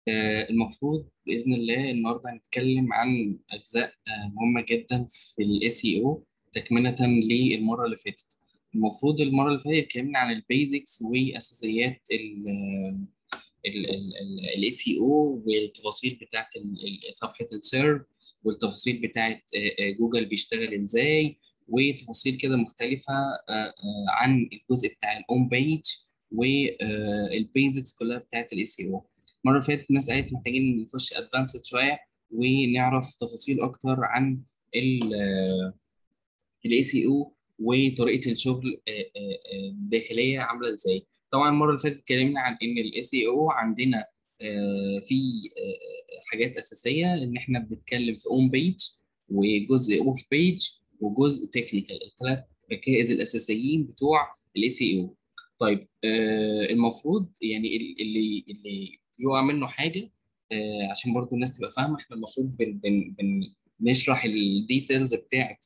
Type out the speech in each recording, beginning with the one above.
آه، المفروض بإذن الله النهاردة هنتكلم عن أجزاء آه، مهمة جدا في ال SEO تكملة للمرة اللي فاتت المفروض المرة اللي فاتت اتكلمنا عن البيزكس وأساسيات ال ال ال ال ال SEO والتفاصيل بتاعت ال- ال- صفحة السيرف والتفاصيل بتاعت آه، آه، جوجل بيشتغل ازاي وتفاصيل كده مختلفة آه، آه، عن الجزء بتاع الأون بيج والبيزكس كلها بتاعت ال SEO المرة اللي فاتت الناس قالت محتاجين نخش ادفانسد شوية ونعرف تفاصيل أكتر عن الاي سي او وطريقة الشغل آه، آه، آه، الداخلية عاملة ازاي. طبعا المرة اللي فاتت اتكلمنا عن إن الاي سي او عندنا آه، في آه، حاجات أساسية إن إحنا بنتكلم في اون بيج وجزء اوف بيج وجزء تكنيكال الثلاث ركائز الأساسيين بتوع الاي سي او. طيب آه، المفروض يعني ال- اللي اللي يقع منه حاجه آه، عشان برضو الناس تبقى فاهمه احنا المفروض بن بن بن نشرح الديتيلز بتاعت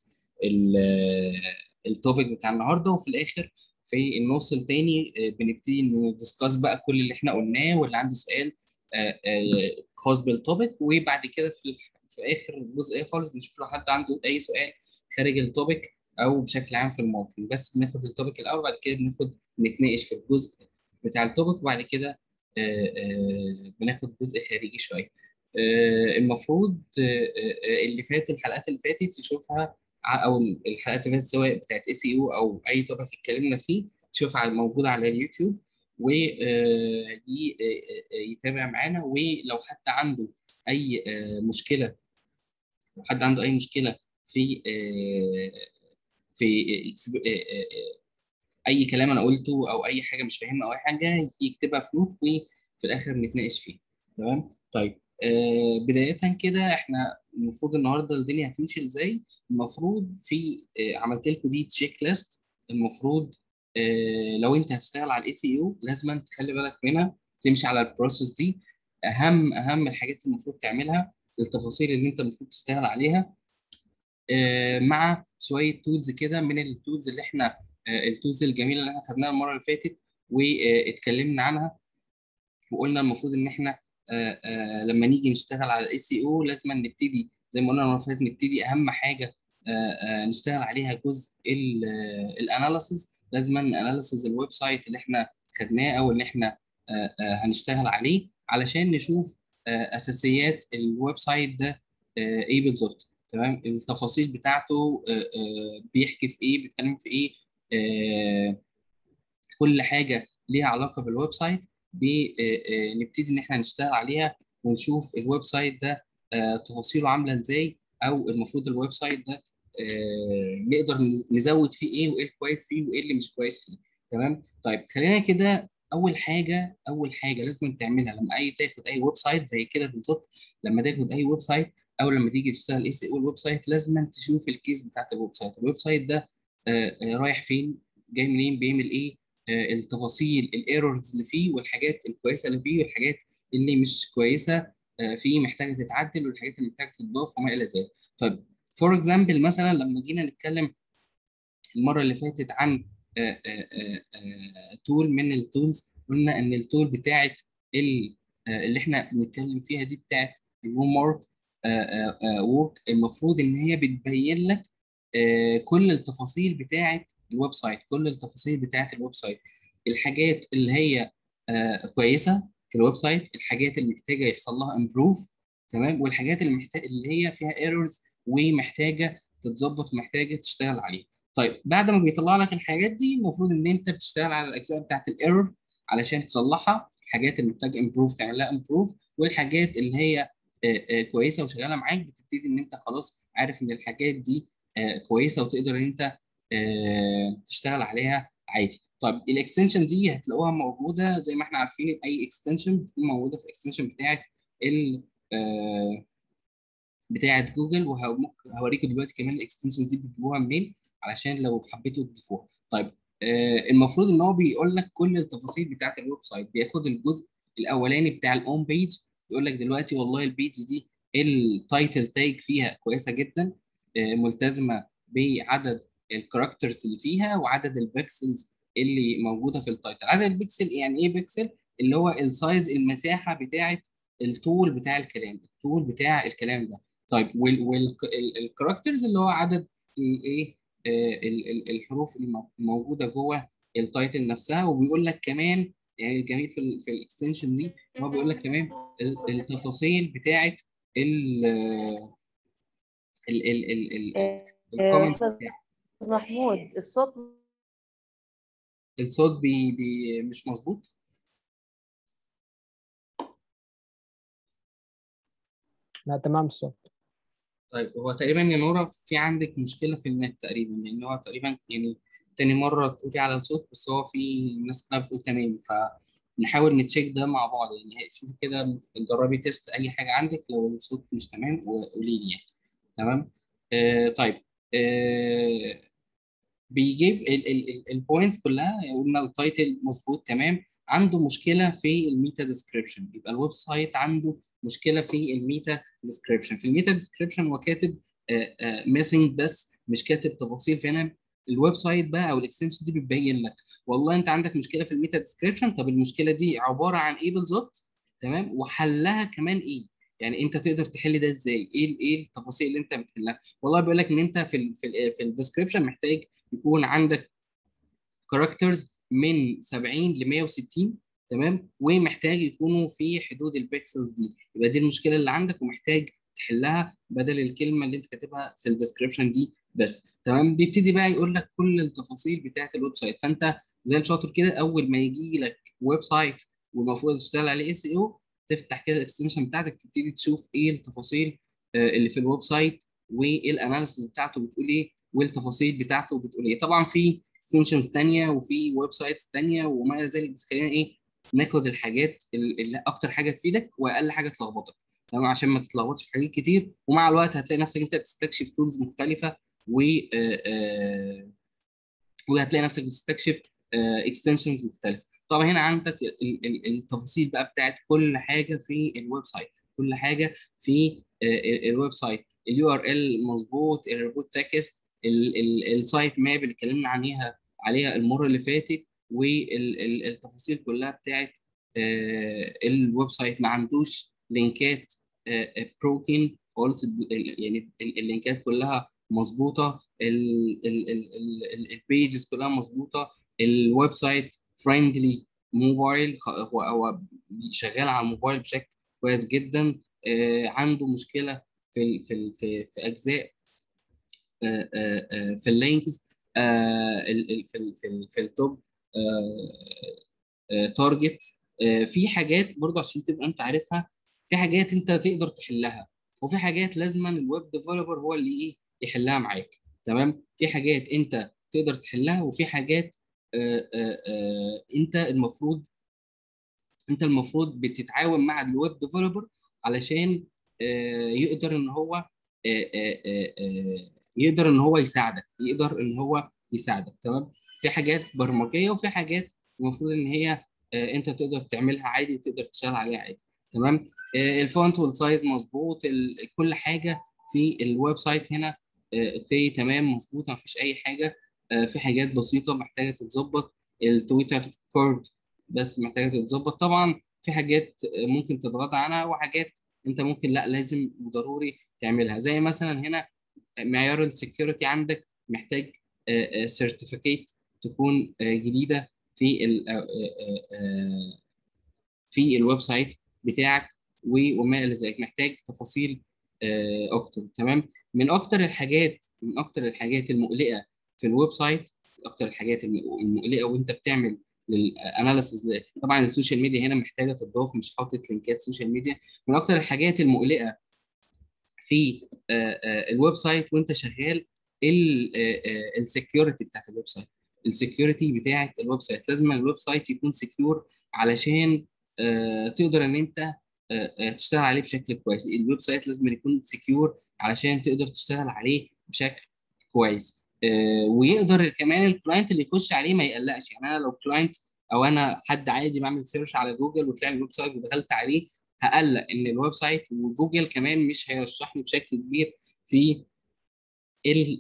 التوبيك بتاع النهارده وفي الاخر في النص التاني آه، بنبتدي ندسكاس بقى كل اللي احنا قلناه واللي عنده سؤال آه، آه، خاص بالتوبيك وبعد كده في في اخر الجزء خالص بنشوف لو حد عنده اي سؤال خارج التوبيك او بشكل عام في الموضوع بس بناخد التوبيك الاول بعد كده بناخد نتناقش في الجزء بتاع التوبيك وبعد كده آه، آه، بناخد جزء خارجي شويه آه، المفروض آه، آه، اللي فات الحلقات اللي فاتت تشوفها ع- او الحلقات اللي فاتت سواء بتاعت اي سي او او اي توبيك اتكلمنا فيه تشوفها على- موجوده على اليوتيوب ودي يتابع معانا ولو حد عنده اي آه، مشكله لو حد عنده اي مشكله في آه، في إكسب- آه، آه، آه، اي كلام انا قلته او اي حاجه مش فاهمها او اي حاجه يكتبها في نوت وفي الاخر نتناقش فيها تمام طيب آه بدايه كده احنا المفروض النهارده الدنيا هتمشي ازاي المفروض في آه عملت لكم دي تشيك ليست المفروض آه لو انت هتشتغل على الاي سي او لازم تخلي بالك منها تمشي على البروسيس دي اهم اهم الحاجات اللي المفروض تعملها التفاصيل اللي انت المفروض تشتغل عليها آه، مع شويه تولز كده من التولز اللي احنا آه، التولز الجميله اللي احنا خدناها المره اللي فاتت واتكلمنا عنها وقلنا المفروض ان احنا آه، آه، لما نيجي نشتغل على الاي سي او لازم نبتدي زي ما قلنا المره اللي فاتت نبتدي اهم حاجه آه، آه، نشتغل عليها جزء الاناليسز لازم اناليسز الويب سايت اللي احنا خدناه او اللي احنا آه، آه، هنشتغل عليه علشان نشوف آه، اساسيات الويب سايت ده آه، ايه بالظبط تمام التفاصيل بتاعته آه، آه، بيحكي في ايه بيتكلم في ايه آه، كل حاجه ليها علاقه بالويب سايت بنبتدي ان احنا نشتغل عليها ونشوف الويب سايت ده آه، تفاصيله عامله ازاي او المفروض الويب سايت ده آه، نقدر نز- نزود فيه ايه وايه الكويس فيه وايه اللي مش كويس فيه تمام طيب خلينا كده اول حاجه اول حاجه لازم تعملها لما اي تاخد اي ويب سايت زي كده بالظبط لما تاخد اي ويب سايت او لما تيجي تشتغل اي سي او الويب سايت لازم تشوف الكيس بتاعت الويب سايت الويب سايت ده آه، آه، رايح فين جاي منين بيعمل ايه آه، التفاصيل الايرورز اللي فيه والحاجات الكويسه اللي فيه والحاجات اللي مش كويسه آه، فيه محتاجه تتعدل والحاجات اللي محتاجه تتضاف وما الى ذلك طيب فور اكزامبل مثلا لما جينا نتكلم المره اللي فاتت عن تول من التولز قلنا ان التول بتاعت ال- آه، اللي احنا بنتكلم فيها دي بتاعت الهوم ورك وورك المفروض ان هي بتبين لك آه، كل التفاصيل بتاعت الويب سايت كل التفاصيل بتاعت الويب سايت الحاجات اللي هي آه، كويسه في الويب سايت الحاجات اللي محتاجه يحصل لها امبروف تمام والحاجات اللي محتاجه اللي هي فيها ايرورز ومحتاجه تتظبط ومحتاجه تشتغل عليها طيب بعد ما بيطلع لك الحاجات دي المفروض ان انت بتشتغل على الاجزاء بتاعت الايرور علشان تصلحها الحاجات اللي محتاج امبروف تعمل لها امبروف والحاجات اللي هي آه، آه، كويسه وشغاله معاك بتبتدي ان انت خلاص عارف ان الحاجات دي آه، كويسه وتقدر ان انت آه، تشتغل عليها عادي طيب الاكستنشن دي هتلاقوها موجوده زي ما احنا عارفين اي اكستنشن بتكون موجوده في الاكستنشن بتاعت ال آه، بتاعت جوجل وهوريكم دلوقتي كمان الاكستنشن دي بتجيبوها منين علشان لو حبيتوا تضيفوها طيب آه، المفروض ان هو بيقول لك كل التفاصيل بتاعت الويب سايت بياخد الجزء الاولاني بتاع الاون بيج يقول لك دلوقتي والله البيج دي التايتل تاج فيها كويسه جدا آه، ملتزمه بعدد الكاركترز اللي فيها وعدد البكسلز اللي موجوده في التايتل عدد البكسل يعني ايه بكسل اللي هو السايز المساحه بتاعه الطول بتاع الكلام الطول بتاع الكلام ده طيب والكاركترز اللي هو عدد الايه الحروف الموجوده جوه التايتل نفسها وبيقول لك كمان يعني الجميل في ال في الاكستنشن دي هو بيقول لك كمان التفاصيل بتاعه ال ال ال ال الكومنت استاذ محمود الصوت الصوت بي بي مش مظبوط لا تمام الصوت طيب هو تقريبا يا نورا في عندك مشكله في النت تقريبا لان هو تقريبا يعني تاني مره تقولي على الصوت بس هو في ناس كلها بتقول تمام فنحاول نتشيك ده مع بعض يعني شوفي كده جربي تيست اي حاجه عندك لو الصوت مش تمام وقولي لي يعني تمام آه طيب آه بيجيب البوينتس كلها قلنا التايتل مظبوط تمام عنده مشكله في الميتا ديسكريبشن يبقى الويب سايت عنده مشكله في الميتا ديسكريبشن في الميتا ديسكريبشن هو كاتب ميسنج بس مش كاتب تفاصيل فهنا الويب سايت بقى او الاكستنشن دي بتبين لك والله انت عندك مشكله في الميتا ديسكريبشن طب المشكله دي عباره عن ايه بالظبط تمام وحلها كمان ايه يعني انت تقدر تحل ده ازاي ايه ايه التفاصيل اللي انت بتحلها والله بيقول لك ان انت في ال في ال في الديسكريبشن محتاج يكون عندك كاركترز من 70 ل 160 تمام ومحتاج يكونوا في حدود البيكسلز دي يبقى دي المشكله اللي عندك ومحتاج تحلها بدل الكلمه اللي انت كاتبها في الديسكريبشن دي بس تمام بيبتدي بقى يقول لك كل التفاصيل بتاعه الويب سايت فانت زي الشاطر كده اول ما يجي لك ويب سايت والمفروض تشتغل عليه اس اي او تفتح كده الاكستنشن بتاعتك تبتدي تشوف ايه التفاصيل اللي في الويب سايت وايه الاناليسيس بتاعته بتقول ايه والتفاصيل بتاعته بتقول ايه طبعا في اكستنشنز ثانيه وفي ويب سايتس ثانيه وما الى ذلك بس خلينا ايه ناخد الحاجات اللي اكتر حاجه تفيدك واقل حاجه تلخبطك تمام عشان ما تتلخبطش في حاجات كتير ومع الوقت هتلاقي نفسك انت بتستكشف تولز مختلفه و وهتلاقي نفسك بتستكشف اكستنشنز مختلفه طبعا هنا عندك التفاصيل بقى بتاعت كل حاجه في الويب سايت كل حاجه في الويب سايت اليو ار ال مظبوط الريبوت تكست السايت ماب اللي اتكلمنا عليها عليها المره اللي فاتت والتفاصيل كلها بتاعت الويب سايت ما عندوش لينكات بروكن خالص يعني اللينكات كلها مظبوطه البيجز كلها مظبوطه الويب سايت فريندلي موبايل هو هو شغال على الموبايل بشكل كويس جدا عنده مشكله في في في, في اجزاء في اللينكس في في في التوب تارجت في حاجات برضه عشان تبقى انت عارفها في حاجات انت تقدر تحلها وفي حاجات لازما الويب ديفلوبر هو اللي ايه يحلها معاك تمام في حاجات انت تقدر تحلها وفي حاجات آآ آآ انت المفروض انت المفروض بتتعاون مع الويب ديفلوبر علشان يقدر ان هو يقدر ان هو يساعدك يقدر ان هو يساعدك تمام في حاجات برمجيه وفي حاجات المفروض ان هي انت تقدر تعملها عادي وتقدر تشتغل عليها عادي تمام الفونت والسايز مظبوط كل حاجه في الويب سايت هنا اوكي تمام مظبوط ما فيش اي حاجه في حاجات بسيطه محتاجه تتظبط التويتر كورد بس محتاجه تتظبط طبعا في حاجات ممكن تتغاضى عنها وحاجات انت ممكن لا لازم ضروري تعملها زي مثلا هنا معيار السكيورتي عندك محتاج سيرتيفيكيت تكون جديده في ال في الويب سايت بتاعك وما الى ذلك محتاج تفاصيل اكتر تمام من اكتر الحاجات من اكتر الحاجات المقلقه في الويب سايت اكتر الحاجات المقلقه وانت بتعمل للاناليسيز طبعا السوشيال ميديا هنا محتاجه تضاف مش حاطط لينكات سوشيال ميديا من اكتر الحاجات المقلقه في الويب سايت وانت شغال السكيورتي بتاعت الويب سايت السكيورتي بتاعت الويب سايت لازم الويب سايت يكون سكيور علشان تقدر ان انت تشتغل عليه بشكل كويس الويب سايت لازم يكون سكيور علشان تقدر تشتغل عليه بشكل كويس ويقدر كمان الكلاينت اللي يخش عليه ما يقلقش يعني انا لو كلاينت او انا حد عادي بعمل سيرش على جوجل وطلع الويب سايت ودخلت عليه هقلق ان الويب سايت وجوجل كمان مش هيرشحني بشكل كبير في ال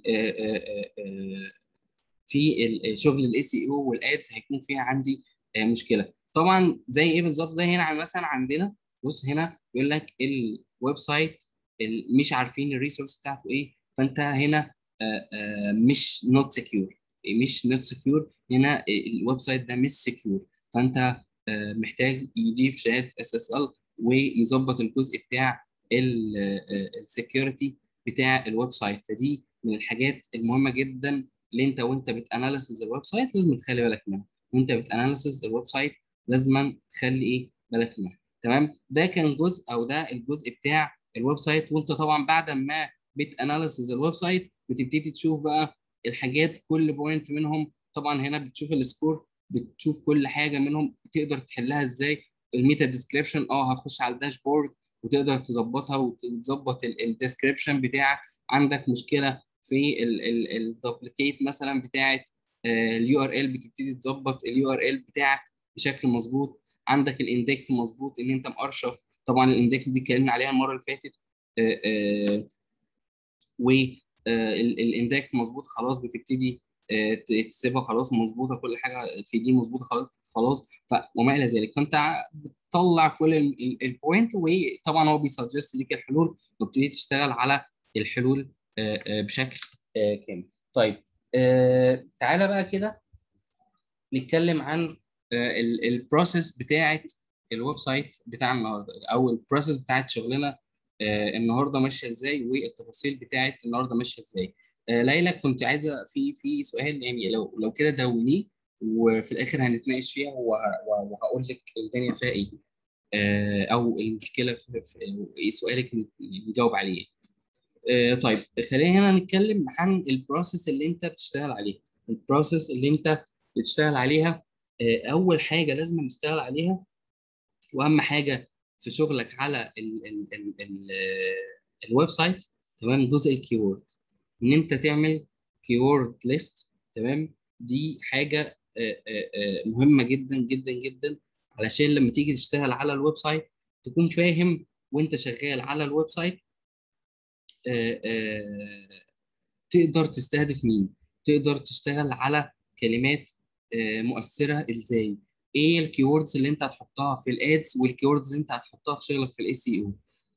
في شغل الاس اي او والادز هيكون فيها عندي مشكله طبعا زي ايه بالظبط زي هنا مثلا عندنا بص هنا يقول لك الويب سايت ال- مش عارفين الريسورس بتاعته ايه فانت هنا آه، آه، مش نوت سكيور مش نوت سكيور هنا الويب سايت ده مش سكيور فانت آه، محتاج يضيف شهاده اس اس ال ويظبط الجزء بتاع السكيورتي بتاع الويب سايت فدي من الحاجات المهمه جدا اللي انت وانت بتاناليسز الويب سايت لازم تخلي بالك منها وانت بتاناليسز الويب سايت لازم تخلي ايه بالك منها تمام ده كان جزء او ده الجزء بتاع الويب سايت وانت طبعا بعد ما بتاناليسز الويب سايت بتبتدي تشوف بقى الحاجات كل بوينت منهم طبعا هنا بتشوف السكور بتشوف كل حاجه منهم تقدر تحلها ازاي الميتا ديسكريبشن اه هتخش على الداشبورد وتقدر تظبطها وتظبط الديسكريبشن بتاعك عندك مشكله في الدوبليكيت مثلا بتاعه اليو ار ال بتبتدي تظبط اليو ار ال بتاعك بشكل مظبوط عندك الاندكس مظبوط ان انت مقرشف طبعا الاندكس دي اتكلمنا عليها المره اللي فاتت والاندكس مظبوط خلاص بتبتدي آه، تسيبها خلاص مظبوطه كل حاجه في دي مظبوطه خلاص خلاص ف وما الى ذلك فانت بتطلع كل البوينت وطبعا هو بيسجست ليك الحلول وبتبتدي تشتغل على الحلول آه، آه، بشكل آه، كامل طيب آه، تعالى بقى كده نتكلم عن البروسيس بتاعه الويب سايت بتاع النهارده او البروسيس بتاعه شغلنا آه، النهارده ماشيه ازاي والتفاصيل بتاعه النهارده ماشيه ازاي آه، ليلى كنت عايزه في في سؤال يعني لو لو كده دونيه وفي الاخر هنتناقش فيها وه- وه- وهقول لك الدنيا فيها ايه آه، او المشكله في في- ايه سؤالك نجاوب عليه آه، طيب خلينا هنا نتكلم عن البروسيس اللي انت بتشتغل عليها البروسيس اللي انت بتشتغل عليها آه، اول حاجه لازم نشتغل عليها واهم حاجه في شغلك على ال ال ال ال الويب سايت تمام جزء الكيورد ان انت تعمل كيورد ليست تمام دي حاجه آه، آه، آه، مهمه جدا جدا جدا علشان لما تيجي تشتغل على الويب سايت تكون فاهم وانت شغال على الويب سايت آه، آه، تقدر تستهدف مين تقدر تشتغل على كلمات آه، مؤثره ازاي ايه الكيوردز اللي انت هتحطها في الادز والكيوردز اللي انت هتحطها في شغلك في الاي سي او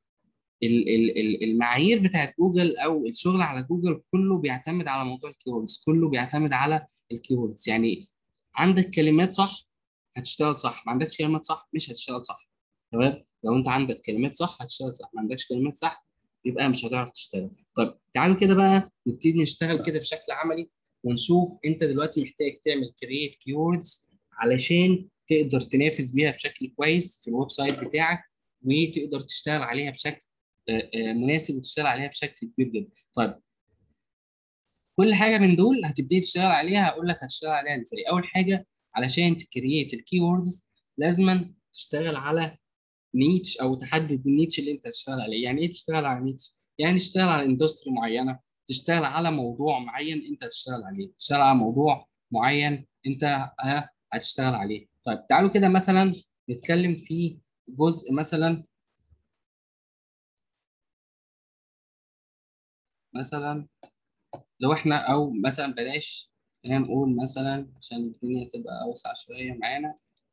المعايير بتاعت جوجل او الشغل على جوجل كله بيعتمد على موضوع الكيوردز كله بيعتمد على الكيوردز يعني عندك كلمات صح هتشتغل صح ما عندكش كلمات صح مش هتشتغل صح تمام لو انت عندك كلمات صح هتشتغل صح ما عندكش كلمات صح يبقى مش هتعرف تشتغل طب تعالوا كده بقى نبتدي نشتغل كده بشكل عملي ونشوف انت دلوقتي محتاج تعمل كرييت كيوردز علشان تقدر تنافس بيها بشكل كويس في الويب سايت بتاعك وتقدر تشتغل عليها بشكل آه، آه، مناسب وتشتغل عليها بشكل كبير جدا طيب كل حاجه من دول هتبتدي تشتغل عليها هقول لك هتشتغل عليها ازاي اول حاجه علشان تكريت الكيوردز لازما تشتغل على نيتش او تحدد النيتش اللي انت هتشتغل عليه يعني ايه تشتغل على نيتش يعني تشتغل على اندستري معينه تشتغل على موضوع معين انت هتشتغل عليه تشتغل على موضوع معين انت ه- هتشتغل عليه طيب تعالوا كده مثلا نتكلم في جزء مثلا مثلا لو احنا او مثلا بلاش خلينا نقول مثلا عشان الدنيا تبقى اوسع شويه معانا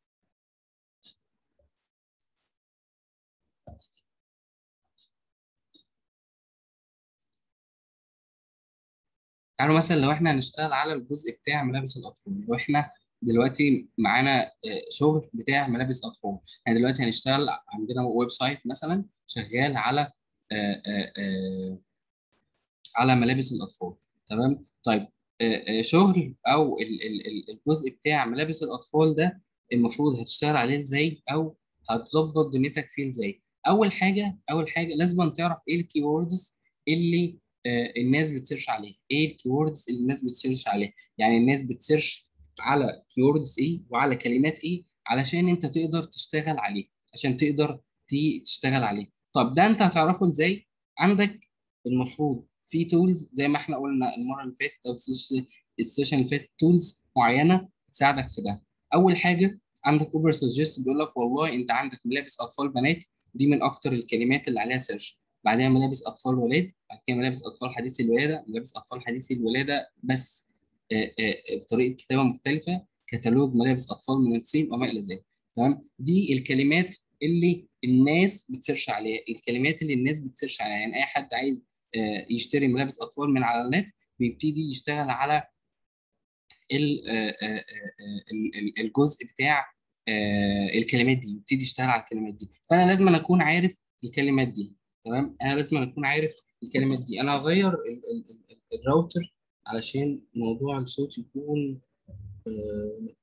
تعالوا مثلا لو احنا هنشتغل على الجزء بتاع ملابس الاطفال لو احنا دلوقتي معانا آه، شغل بتاع ملابس اطفال يعني دلوقتي هنشتغل عندنا ويب سايت مثلا شغال على آه، آه، آه، على ملابس الاطفال تمام طيب آه، آه، شغل او ال- ال- ال- الجزء بتاع ملابس الاطفال ده المفروض هتشتغل عليه ازاي او هتظبط دنيتك فيه ازاي اول حاجه اول حاجه لازم تعرف ايه الكيوردز اللي آه، الناس بتسيرش عليه ايه الكيوردز اللي الناس بتسيرش عليه يعني الناس بتسيرش على كيوردز ايه وعلى كلمات ايه علشان انت تقدر تشتغل عليه عشان تقدر ت- تشتغل عليه طب ده انت هتعرفه ازاي عندك المفروض في تولز زي ما احنا قلنا المره اللي فاتت او السيش- السيشن اللي فاتت تولز معينه تساعدك في ده اول حاجه عندك اوبر سجست بيقول لك والله انت عندك ملابس اطفال بنات دي من اكتر الكلمات اللي عليها سيرش بعدها ملابس اطفال ولاد بعد كده ملابس اطفال حديث الولاده ملابس اطفال حديث الولاده بس آه، آه، آه، بطريقه كتابه مختلفه كتالوج ملابس اطفال من الصين وما الى ذلك تمام دي الكلمات اللي الناس بتسيرش عليها الكلمات اللي الناس بتسيرش عليها يعني اي حد عايز آه، يشتري ملابس اطفال من على النت بيبتدي يشتغل على ال- آه، آه، آه، ال- ال- الجزء بتاع آه، الكلمات دي يبتدي يشتغل على الكلمات دي فانا لازم أنا اكون عارف الكلمات دي تمام انا لازم أنا اكون عارف الكلمات دي انا هغير ال- ال- ال- ال- الراوتر علشان موضوع الصوت يكون آه،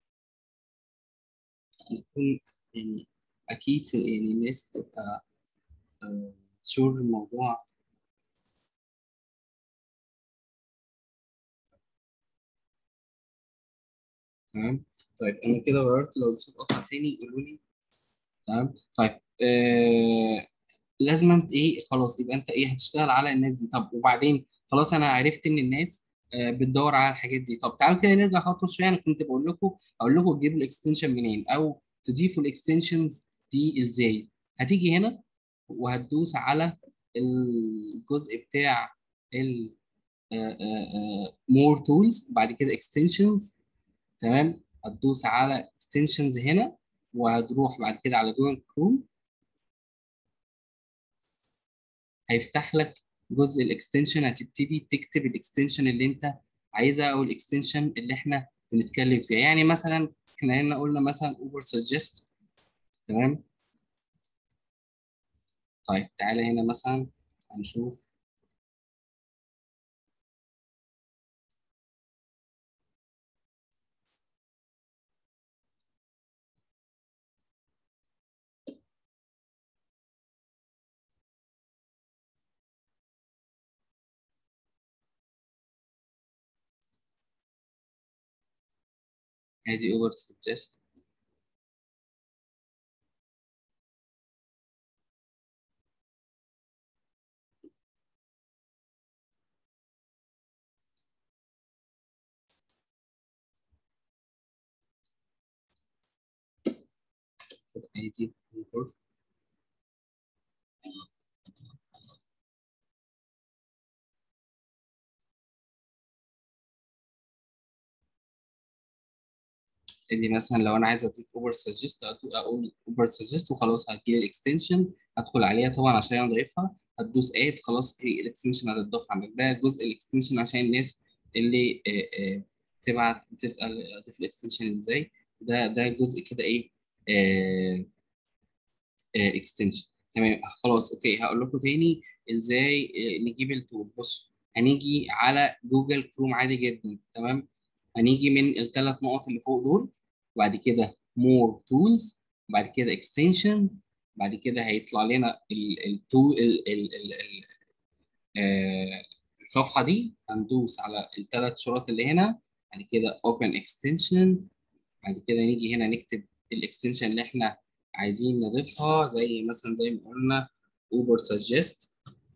يكون يعني اكيد في- يعني الناس تبقى شور الموضوع تمام طيب انا كده غيرت لو الصوت قطع تاني قولوا لي تمام طيب آه لازم انت ايه خلاص يبقى انت ايه هتشتغل على الناس دي طب وبعدين خلاص انا عرفت ان الناس آه بتدور على الحاجات دي طب تعالوا كده نرجع خطوه شويه انا كنت بقول لكم اقول لكم تجيبوا الاكستنشن منين او تضيفوا الاكستنشنز دي ازاي هتيجي هنا وهتدوس على الجزء بتاع ال مور تولز بعد كده اكستنشنز تمام هتدوس على اكستنشنز هنا وهتروح بعد كده على جوجل كروم هيفتح لك جزء الاكستنشن هتبتدي تكتب الاكستنشن اللي انت عايزها او الاكستنشن اللي احنا بنتكلم فيها يعني مثلا احنا هنا قلنا مثلا اوبر سجست تمام طيب تعالى هنا مثلا هنشوف ادي اوبر سجست ادي اوبر ادي مثلا لو انا عايز اضيف اوبر سجست اقول اوبر سجست وخلاص هتجيلي الاكستنشن هدخل عليها طبعا عشان اضيفها هتدوس اد خلاص ايه الاكستنشن هتضاف عندك ده جزء الاكستنشن عشان الناس اللي آه، آه، تبعت تسال اضيف الاكستنشن ازاي ده ده جزء كده ايه اكستنشن تمام خلاص اوكي هقول لكم تاني ازاي آه، نجيب التول بص هنيجي على جوجل كروم عادي جدا تمام هنيجي من الثلاث نقط اللي فوق دول وبعد كده more tools وبعد كده extension بعد كده هيطلع لنا التول الصفحه دي هندوس على الثلاث شروط اللي هنا بعد كده open extension بعد كده نيجي هنا نكتب الاكستنشن اللي احنا عايزين نضيفها زي مثلا زي ما قلنا اوبر سجست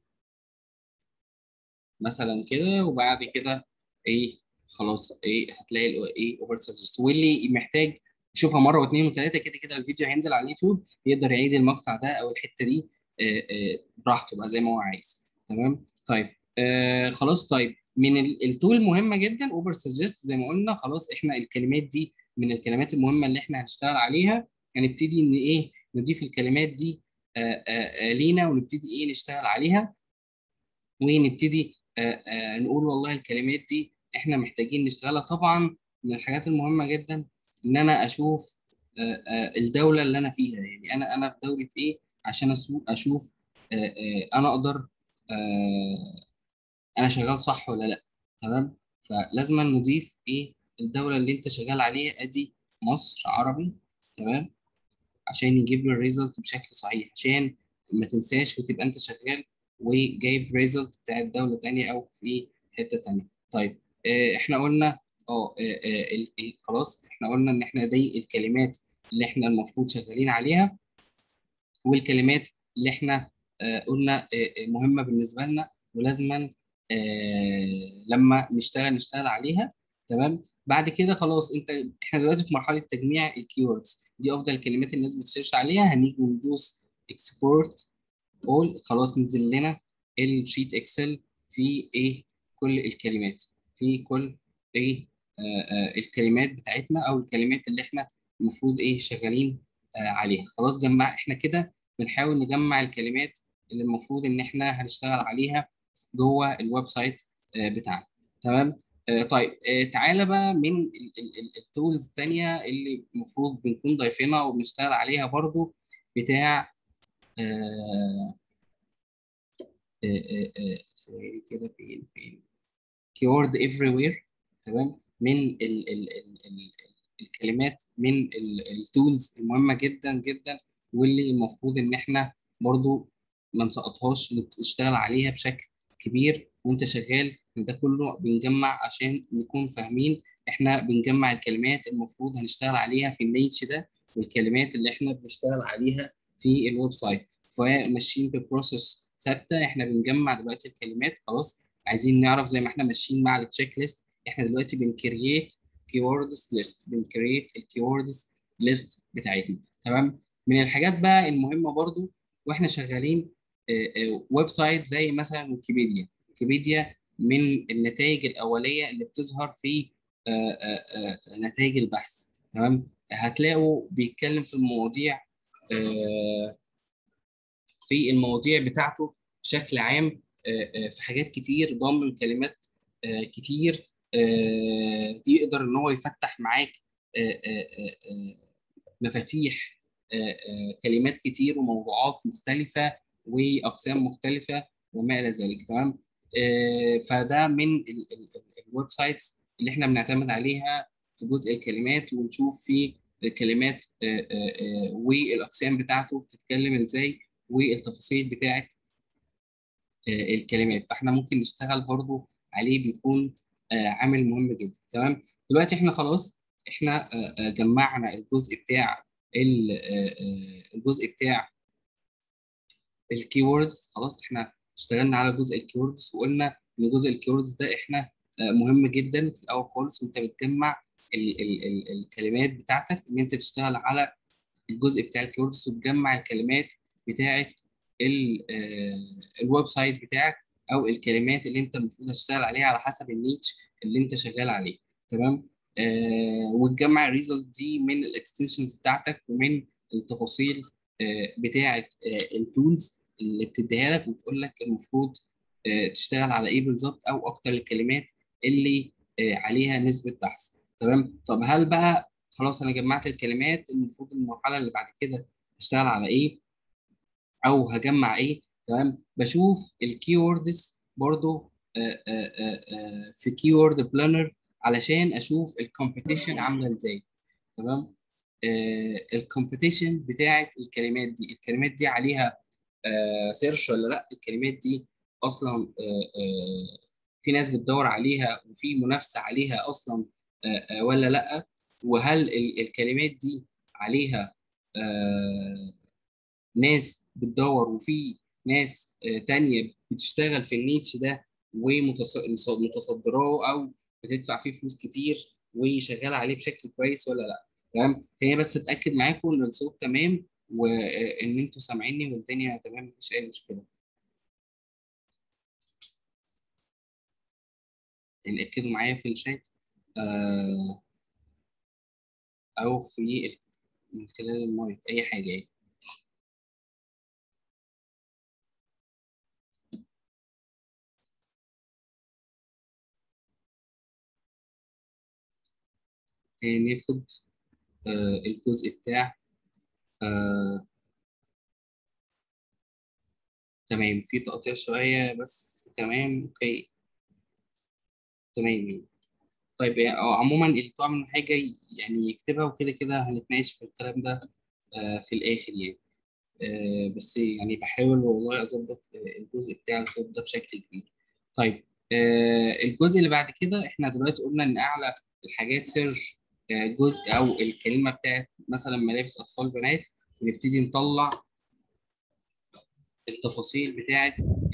مثلا كده وبعد كده ايه خلاص ايه هتلاقي ال- ايه اوبر سجست واللي محتاج يشوفها مره واثنين وثلاثه كده كده الفيديو هينزل على اليوتيوب يقدر يعيد المقطع ده او الحته دي آه، آه، براحته بقى زي ما هو عايز تمام طيب آه خلاص طيب من ال- التول المهمه جدا اوبر سجست زي ما قلنا خلاص احنا الكلمات دي من الكلمات المهمه اللي احنا هنشتغل عليها هنبتدي ان ايه نضيف الكلمات دي آه آه آه لينا ونبتدي ايه نشتغل عليها ونبتدي آه، آه، نقول والله الكلمات دي احنا محتاجين نشتغلها طبعا من الحاجات المهمه جدا ان انا اشوف آه، آه، الدوله اللي انا فيها يعني انا انا في دوله ايه عشان أسو- اشوف آه، آه، انا اقدر آه، انا شغال صح ولا لا تمام فلازم نضيف ايه الدوله اللي انت شغال عليها ادي مصر عربي تمام عشان يجيب له الريزلت بشكل صحيح عشان ما تنساش وتبقى انت شغال وجايب ريزلت بتاعت دولة تانية او في حتة تانية طيب اه احنا قلنا اه آه، آه، ال- ال- خلاص احنا قلنا ان احنا دي الكلمات اللي احنا المفروض شغالين عليها والكلمات اللي احنا آه، قلنا آه، آه، مهمة بالنسبة لنا ولازما آه، لما نشتغل نشتغل عليها تمام بعد كده خلاص انت احنا دلوقتي في مرحلة تجميع الكيوردز دي افضل الكلمات الناس بتسيرش عليها هنيجي ندوس اكسبورت اول خلاص نزل لنا الشيت اكسل في ايه كل الكلمات في كل ايه آه آه الكلمات بتاعتنا او الكلمات اللي احنا المفروض ايه شغالين آه عليها خلاص جمع احنا كده بنحاول نجمع الكلمات اللي المفروض ان احنا هنشتغل عليها جوه الويب سايت آه بتاعنا تمام آه طيب آه تعالى بقى من التولز الثانيه اللي المفروض بنكون ضايفينها وبنشتغل عليها برضو بتاع آه ثواني كده فين فين كيورد افري وير تمام من ال ال ال ال الكلمات من التولز المهمه جدا جدا واللي المفروض ان احنا برضو ما نسقطهاش نشتغل عليها بشكل كبير وانت شغال ده كله بنجمع عشان نكون فاهمين احنا بنجمع الكلمات المفروض هنشتغل عليها في النيتش ده والكلمات اللي احنا بنشتغل عليها في الويب سايت فماشيين ببروسيس ثابته احنا بنجمع دلوقتي الكلمات خلاص عايزين نعرف زي ما احنا ماشيين مع التشيك ليست احنا دلوقتي بنكرييت كيوردز ليست بنكرييت الكيوردز ليست بتاعتنا تمام من الحاجات بقى المهمه برضو واحنا شغالين ويب سايت زي مثلا ويكيبيديا ويكيبيديا من النتائج الاوليه اللي بتظهر في نتائج البحث تمام هتلاقوا بيتكلم في المواضيع في المواضيع بتاعته بشكل عام في حاجات كتير ضامن كلمات كتير يقدر ان هو يفتح معاك مفاتيح كلمات كتير وموضوعات مختلفه واقسام مختلفه وما الى ذلك تمام فده من الويب سايتس اللي احنا بنعتمد عليها في جزء الكلمات ونشوف في الكلمات والاقسام بتاعته بتتكلم ازاي والتفاصيل بتاعت الكلمات فاحنا ممكن نشتغل برضو عليه بيكون عامل مهم جدا تمام دلوقتي احنا خلاص احنا جمعنا الجزء بتاع الجزء بتاع الكيوردز خلاص احنا اشتغلنا على جزء الكيوردز وقلنا ان جزء الكيوردز ده احنا مهم جدا في الاول خالص وانت بتجمع ال ال ال الكلمات بتاعتك ان انت تشتغل على الجزء بتاع الكيوردز وتجمع الكلمات بتاعه الويب سايت بتاعك او الكلمات اللي انت المفروض تشتغل عليها على حسب النيتش اللي انت شغال عليه تمام آه وتجمع الريزلت دي من الاكستنشنز بتاعتك ومن التفاصيل آه بتاعه آه التولز اللي بتديها لك وتقول لك المفروض آه تشتغل على ايه بالظبط او اكتر الكلمات اللي آه عليها نسبه بحث تمام طب هل بقى خلاص انا جمعت الكلمات المفروض المرحله اللي بعد كده اشتغل على ايه او هجمع ايه تمام بشوف الكيوردز برضو آآ آآ في كيورد بلانر علشان اشوف الكومبيتيشن عامله ازاي تمام الكومبيتيشن بتاعه الكلمات دي الكلمات دي عليها سيرش ولا لا الكلمات دي اصلا في ناس بتدور عليها وفي منافسه عليها اصلا ولا لا وهل الكلمات دي عليها ناس بتدور وفي ناس تانية بتشتغل في النيتش ده ومتصدراه او بتدفع فيه فلوس كتير وشغاله عليه بشكل كويس ولا لا تمام فهي بس اتاكد معاكم ان الصوت تمام وان انتوا سامعيني والدنيا تمام مفيش اي مشكله يعني اكدوا معايا في الشات آه او في من خلال المايك اي حاجه يعني ناخد آه الجزء بتاع آه تمام في تقطيع شوية بس تمام اوكي تمام طيب يعني عموما اللي طبعا من حاجة يعني يكتبها وكده كده هنتناقش في الكلام ده آه في الآخر يعني آه بس يعني بحاول والله أظبط الجزء بتاع الصوت ده بشكل كبير طيب آه الجزء اللي بعد كده احنا دلوقتي قلنا ان اعلى الحاجات سيرش جزء او الكلمه بتاعت مثلا ملابس اطفال بنات ونبتدي نطلع التفاصيل بتاعت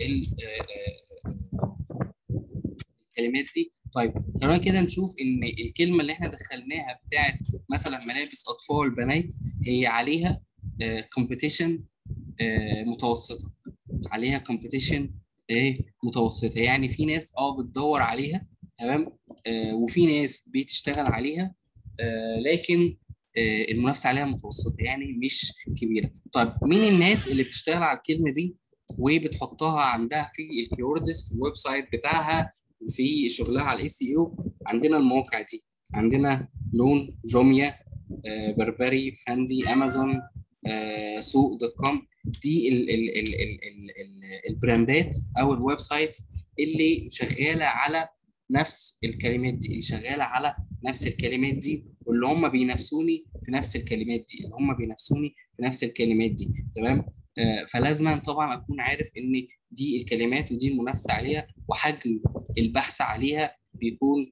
الكلمات دي طيب خلينا كده نشوف ان الكلمه اللي احنا دخلناها بتاعت مثلا ملابس اطفال بنات هي عليها كومبيتيشن متوسطه عليها كومبيتيشن ايه متوسطه يعني في ناس اه بتدور عليها تمام آه وفي ناس بتشتغل عليها آه لكن آه، المنافسه عليها متوسطه يعني مش كبيره طيب مين الناس اللي بتشتغل على الكلمه دي وبتحطها عندها في الكيوردز في الويب سايت بتاعها في شغلها على الاي سي او عندنا المواقع دي عندنا لون جوميا آه، بربري فاندي امازون آه، سوق دوت كوم دي ال ال ال ال ال ال البراندات او الويب سايت اللي شغاله على نفس الكلمات دي اللي شغاله على نفس الكلمات دي واللي هم بينافسوني في نفس الكلمات دي اللي هم بينافسوني في نفس الكلمات دي تمام آه، فلازم طبعا اكون عارف ان دي الكلمات ودي المنافسه عليها وحجم البحث عليها بيكون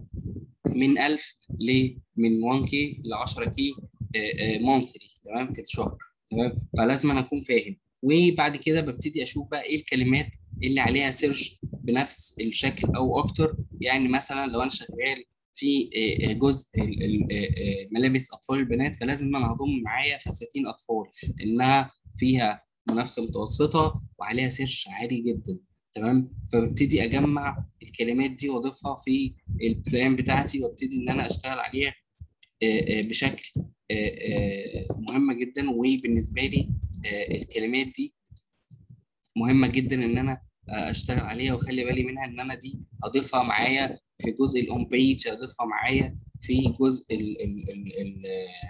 من 1000 ل من 1 كي ل 10 كي مونثلي تمام في الشهر تمام فلازم أنا اكون فاهم وبعد كده ببتدي اشوف بقى ايه الكلمات اللي عليها سيرش بنفس الشكل او اكتر يعني مثلا لو انا شغال في آه، آه، جزء ال- ال- آه، آه، ملابس اطفال البنات فلازم انا هضم معايا فساتين اطفال لانها فيها منافسه متوسطه وعليها سيرش عالي جدا تمام فببتدي اجمع الكلمات دي واضيفها في البلان بتاعتي وابتدي ان انا اشتغل عليها آه، آه، بشكل آه، آه، مهمه جدا وبالنسبه لي آه، الكلمات دي مهمه جدا ان انا آه، اشتغل عليها واخلي بالي منها ان انا دي اضيفها معايا في جزء الاون بيج اضيفها معايا في جزء ال ال ال ال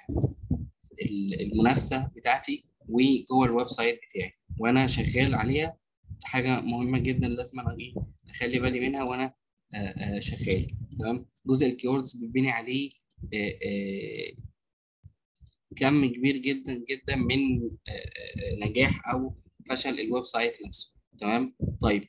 ال- المنافسه بتاعتي وجوه الويب سايت بتاعي وانا شغال عليها حاجه مهمه جدا لازم انا ايه اخلي بالي منها وانا آه، آه، شغال تمام جزء الكيوردز بيبني عليه آه، آه، كم كبير جدا جدا من آه، آه، نجاح او فشل الويب سايت نفسه تمام طيب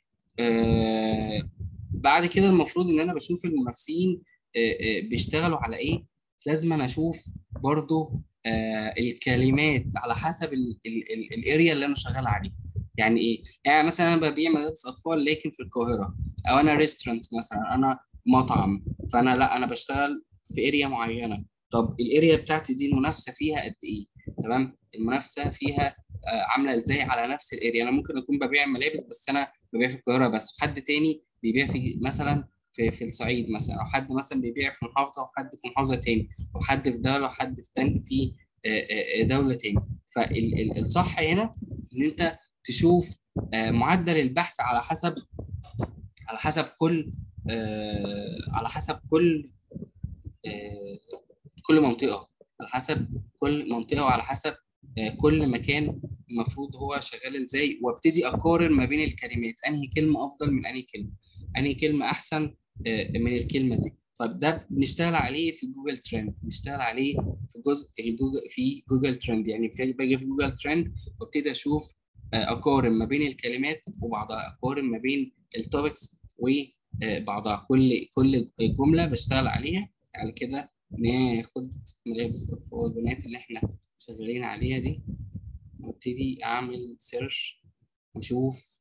آه بعد كده المفروض ان انا بشوف المنافسين آه آه بيشتغلوا على ايه لازم انا اشوف برضو آه الكلمات على حسب الاريا اللي انا شغال عليه يعني ايه يعني مثلا انا ببيع ملابس اطفال لكن في القاهره او انا ريستورانت مثلا انا مطعم فانا لا انا بشتغل في اريا معينه طب الاريا بتاعتي دي المنافسه فيها قد ايه تمام المنافسه فيها آه، عامله ازاي على نفس الاريا انا ممكن اكون ببيع ملابس بس انا ببيع في القاهره بس حد تاني بيبيع في مثلا في في الصعيد مثلا او حد مثلا بيبيع في محافظه وحد في محافظه تاني وحد في دوله وحد في تاني في آه، آه، دوله تاني فالصح هنا ان انت تشوف آه، معدل البحث على حسب على حسب كل آه، على حسب كل آه، كل منطقه على حسب كل منطقه وعلى حسب آه، كل مكان المفروض هو شغال ازاي وابتدي اقارن ما بين الكلمات انهي كلمه افضل من انهي كلمه انهي كلمه احسن آه، من الكلمه دي طيب ده بنشتغل عليه في جوجل ترند بنشتغل عليه في جزء الجوجل في جوجل ترند يعني في- باجي في جوجل ترند وابتدي اشوف آه، اقارن ما بين الكلمات وبعضها اقارن ما بين التوبكس وبعضها كل كل جمله بشتغل عليها على كده ناخد ملابس اطفال البنات اللي احنا شغالين عليها دي وابتدي اعمل سيرش واشوف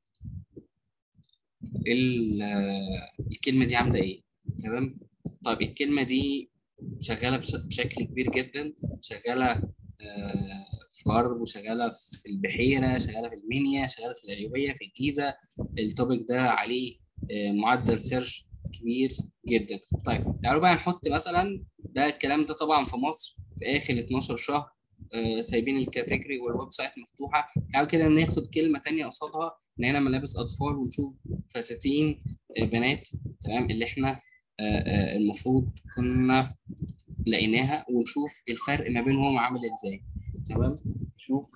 ال- الكلمه دي عامله ايه تمام طيب الكلمه دي شغاله بش- بشكل كبير جدا شغاله آه، في غرب وشغاله في البحيره شغاله في المنيا شغاله في القليوبيه في الجيزه التوبيك ده عليه آه، معدل سيرش كبير جدا طيب تعالوا بقى نحط مثلا ده الكلام ده طبعا في مصر في اخر 12 شهر آه، سايبين الكاتيجوري والويب سايت مفتوحه تعالوا كده ناخد كلمه تانية قصادها ان هنا ملابس اطفال ونشوف فساتين آه، بنات تمام اللي احنا آه، آه، المفروض كنا لقيناها ونشوف الفرق ما بينهم عامل ازاي تمام شوف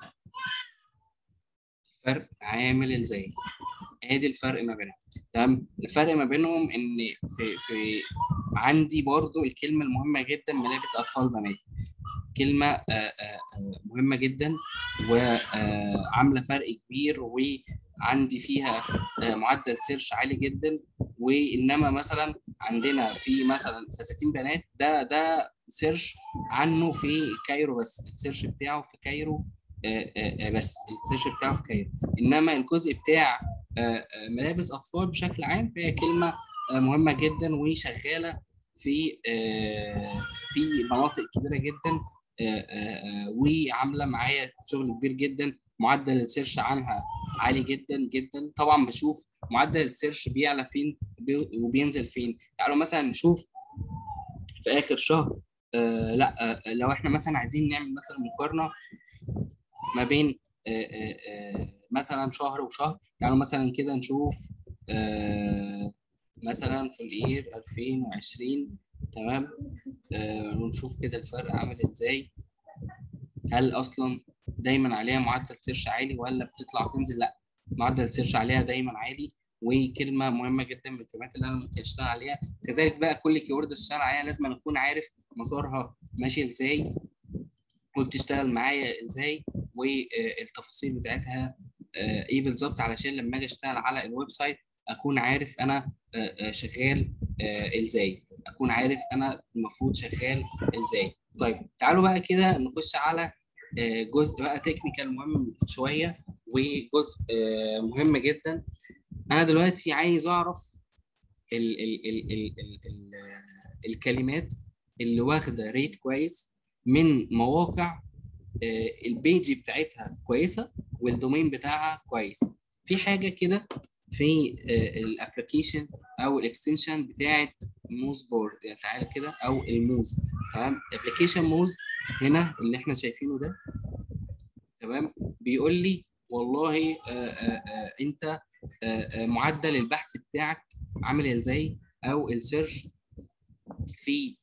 الفرق عامل ازاي ادي الفرق ما بينهم تمام الفرق ما بينهم ان في في عندي برضو الكلمه المهمه جدا ملابس اطفال بنات كلمه آه، آه، آه، مهمه جدا وعامله فرق كبير وعندي فيها آه، معدل سيرش عالي جدا وانما مثلا عندنا في مثلا فساتين بنات ده ده سيرش عنه في كايرو بس السيرش بتاعه في كايرو آه، آه، آه، بس السيرش بتاعه في كايرو انما الجزء بتاع آه، آه، ملابس اطفال بشكل عام فهي كلمه آه، مهمه جدا وشغاله في آه، في مناطق كبيره جدا آه، آه، آه، وعامله معايا شغل كبير جدا معدل السيرش عنها عالي جدا جدا طبعا بشوف معدل السيرش بيعلى فين وبي- وبينزل فين تعالوا مثلا نشوف في اخر شهر آه لا آه لو احنا مثلا عايزين نعمل مثلا مقارنه ما بين آه آه آه مثلا شهر وشهر تعالوا مثلا كده نشوف آه مثلا في الير 2020 تمام آه ونشوف كده الفرق عامل ازاي هل اصلا دايما عليها معدل سيرش عالي ولا بتطلع وتنزل لا معدل سيرش عليها دايما عالي وكلمه مهمه جدا من الكلمات اللي انا ممكن اشتغل عليها كذلك بقى كل كيورد اشتغل عليها لازم اكون عارف مسارها ماشي ازاي وبتشتغل معايا ازاي والتفاصيل بتاعتها آه، ايه بالظبط علشان لما اجي اشتغل على الويب سايت اكون عارف انا آه، آه، شغال آه، ازاي اكون عارف انا المفروض شغال ازاي طيب تعالوا بقى كده نخش على آه، جزء بقى تكنيكال مهم شويه وجزء آه، مهم جدا انا دلوقتي عايز اعرف ال ال ال ال ال ال الكلمات اللي واخده ريت كويس من مواقع آه، البيج بتاعتها كويسه والدومين بتاعها كويس في حاجه كده في الابلكيشن او الاكستنشن بتاعت موز بورد يعني تعالى كده او الموز تمام ابلكيشن موز هنا اللي احنا شايفينه ده تمام بيقول لي والله آه، آه، آه، انت آه، آه، معدل البحث بتاعك عامل ازاي او السيرش في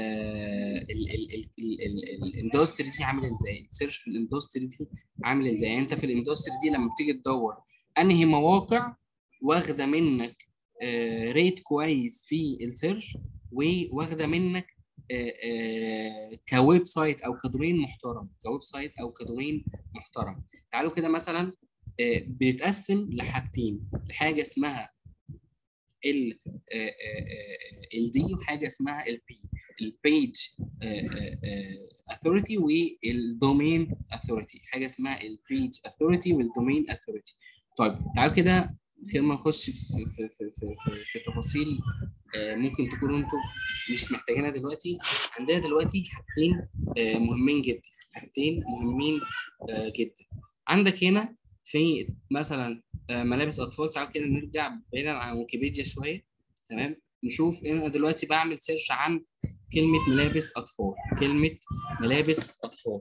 الاندستري دي عامل ازاي السيرش في الاندستري دي عامل ازاي يعني انت في الاندستري دي لما بتيجي تدور انهي مواقع واخده منك ريت كويس في السيرش وواخده منك آه، آه، كويب سايت او كدومين محترم كويب سايت او كدومين محترم تعالوا كده مثلا آه، بيتقسم لحاجتين لحاجه اسمها ال الدي وحاجه اسمها البي البيج اثوريتي والدومين اثوريتي حاجه اسمها البيج اثوريتي والدومين اثوريتي طيب تعالوا كده خلينا نخش في في في في, في, في تفاصيل آه، ممكن تكونوا انتم مش محتاجينها دلوقتي عندنا دلوقتي حاجتين آه، مهمين جدا حاجتين مهمين آه، جدا عندك هنا في مثلا آه، ملابس اطفال تعالوا كده نرجع بعيدا عن ويكيبيديا شويه تمام نشوف انا دلوقتي بعمل سيرش عن كلمه ملابس اطفال كلمه ملابس اطفال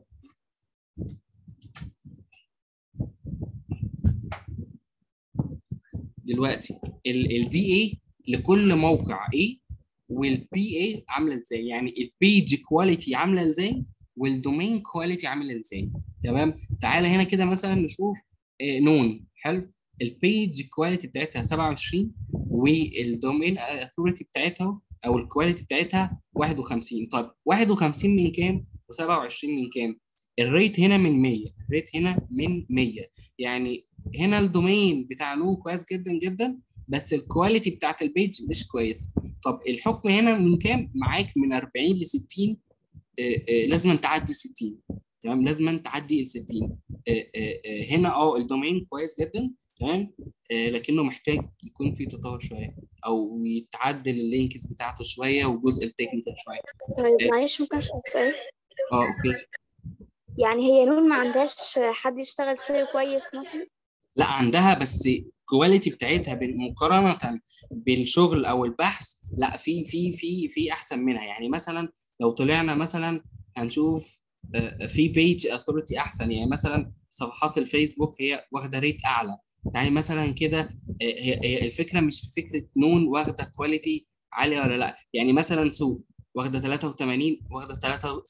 دلوقتي الدي اي لكل موقع ايه والبي اي عامله ازاي يعني البيج كواليتي عامله ازاي والدومين كواليتي عامله ازاي تمام تعالى هنا كده مثلا نشوف آه، نون حلو البيج كواليتي بتاعتها 27 والدومين اثوريتي بتاعتها او الكواليتي بتاعتها 51 طب 51 من كام و27 من كام الريت هنا من 100 الريت هنا من 100 يعني هنا الدومين بتاع نون كويس جدا جدا بس الكواليتي بتاعت البيج مش كويس طب الحكم هنا من كام معاك من 40 ل 60 آه، آه، لازم تعدي 60 تمام لازم تعدي ال 60 آه، آه، آه، هنا اه الدومين كويس جدا تمام آه، لكنه محتاج يكون في تطور شويه او يتعدل اللينكس بتاعته شويه وجزء التكنيكال شويه طيب معلش ممكن اسالك سؤال اه اوكي يعني هي نون ما عندهاش حد يشتغل سير كويس مثلا لا عندها بس الكواليتي بتاعتها بال- مقارنه بالشغل او البحث لا في في في في احسن منها يعني مثلا لو طلعنا مثلا هنشوف آه، في بيج اثوريتي احسن يعني مثلا صفحات الفيسبوك هي واخده ريت اعلى يعني مثلا كده آه، هي هي الفكره مش في فكره نون واخده كواليتي عاليه ولا لا يعني مثلا سوق واخده 83 واخده 3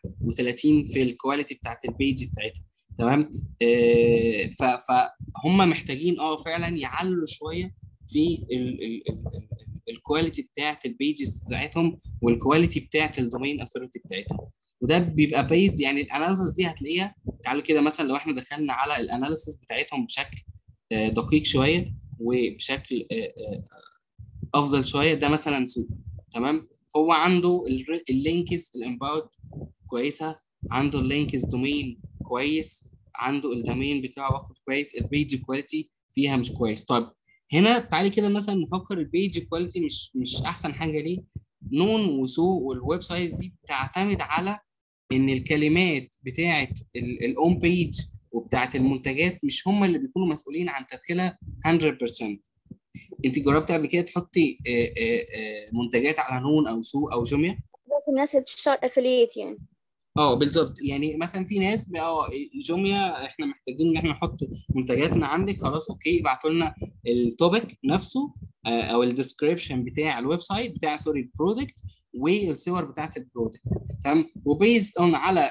37 في الكواليتي بتاعت البيج بتاعتها تمام آه، ف- فهم محتاجين اه فعلا يعلوا شويه في ال- ال- ال- ال- الكواليتي بتاعت البيجز بتاعتهم والكواليتي بتاعت الدومين اثوريتي بتاعتهم وده بيبقى بيزد يعني الاناليسيس دي هتلاقيها تعالوا كده مثلا لو احنا دخلنا على الاناليسيس بتاعتهم بشكل آه، دقيق شويه وبشكل آه، آه، افضل شويه ده مثلا سوق تمام هو عنده ال- اللينكس الانباوت كويسه عنده اللينكس دومين كويس عنده الدومين بتاعه واخد كويس البيج كواليتي فيها مش كويس طيب هنا تعالي كده مثلا نفكر البيج كواليتي مش مش احسن حاجه ليه نون وسو والويب سايتس دي بتعتمد على ان الكلمات بتاعه الاون بيج وبتاعه المنتجات مش هم اللي بيكونوا مسؤولين عن تدخيلها 100% انت جربتي قبل كده تحطي آه، آه، آه، منتجات على نون او سوق او جوميا في الناس اللي بتشتغل افلييت يعني اه بالظبط يعني مثلا في ناس بقى جوميا احنا محتاجين ان احنا نحط منتجاتنا عندك خلاص اوكي ابعتوا لنا التوبيك نفسه آه، او الديسكريبشن بتاع الويب سايت بتاع سوري البرودكت والصور بتاعت البرودكت تمام وبيز اون على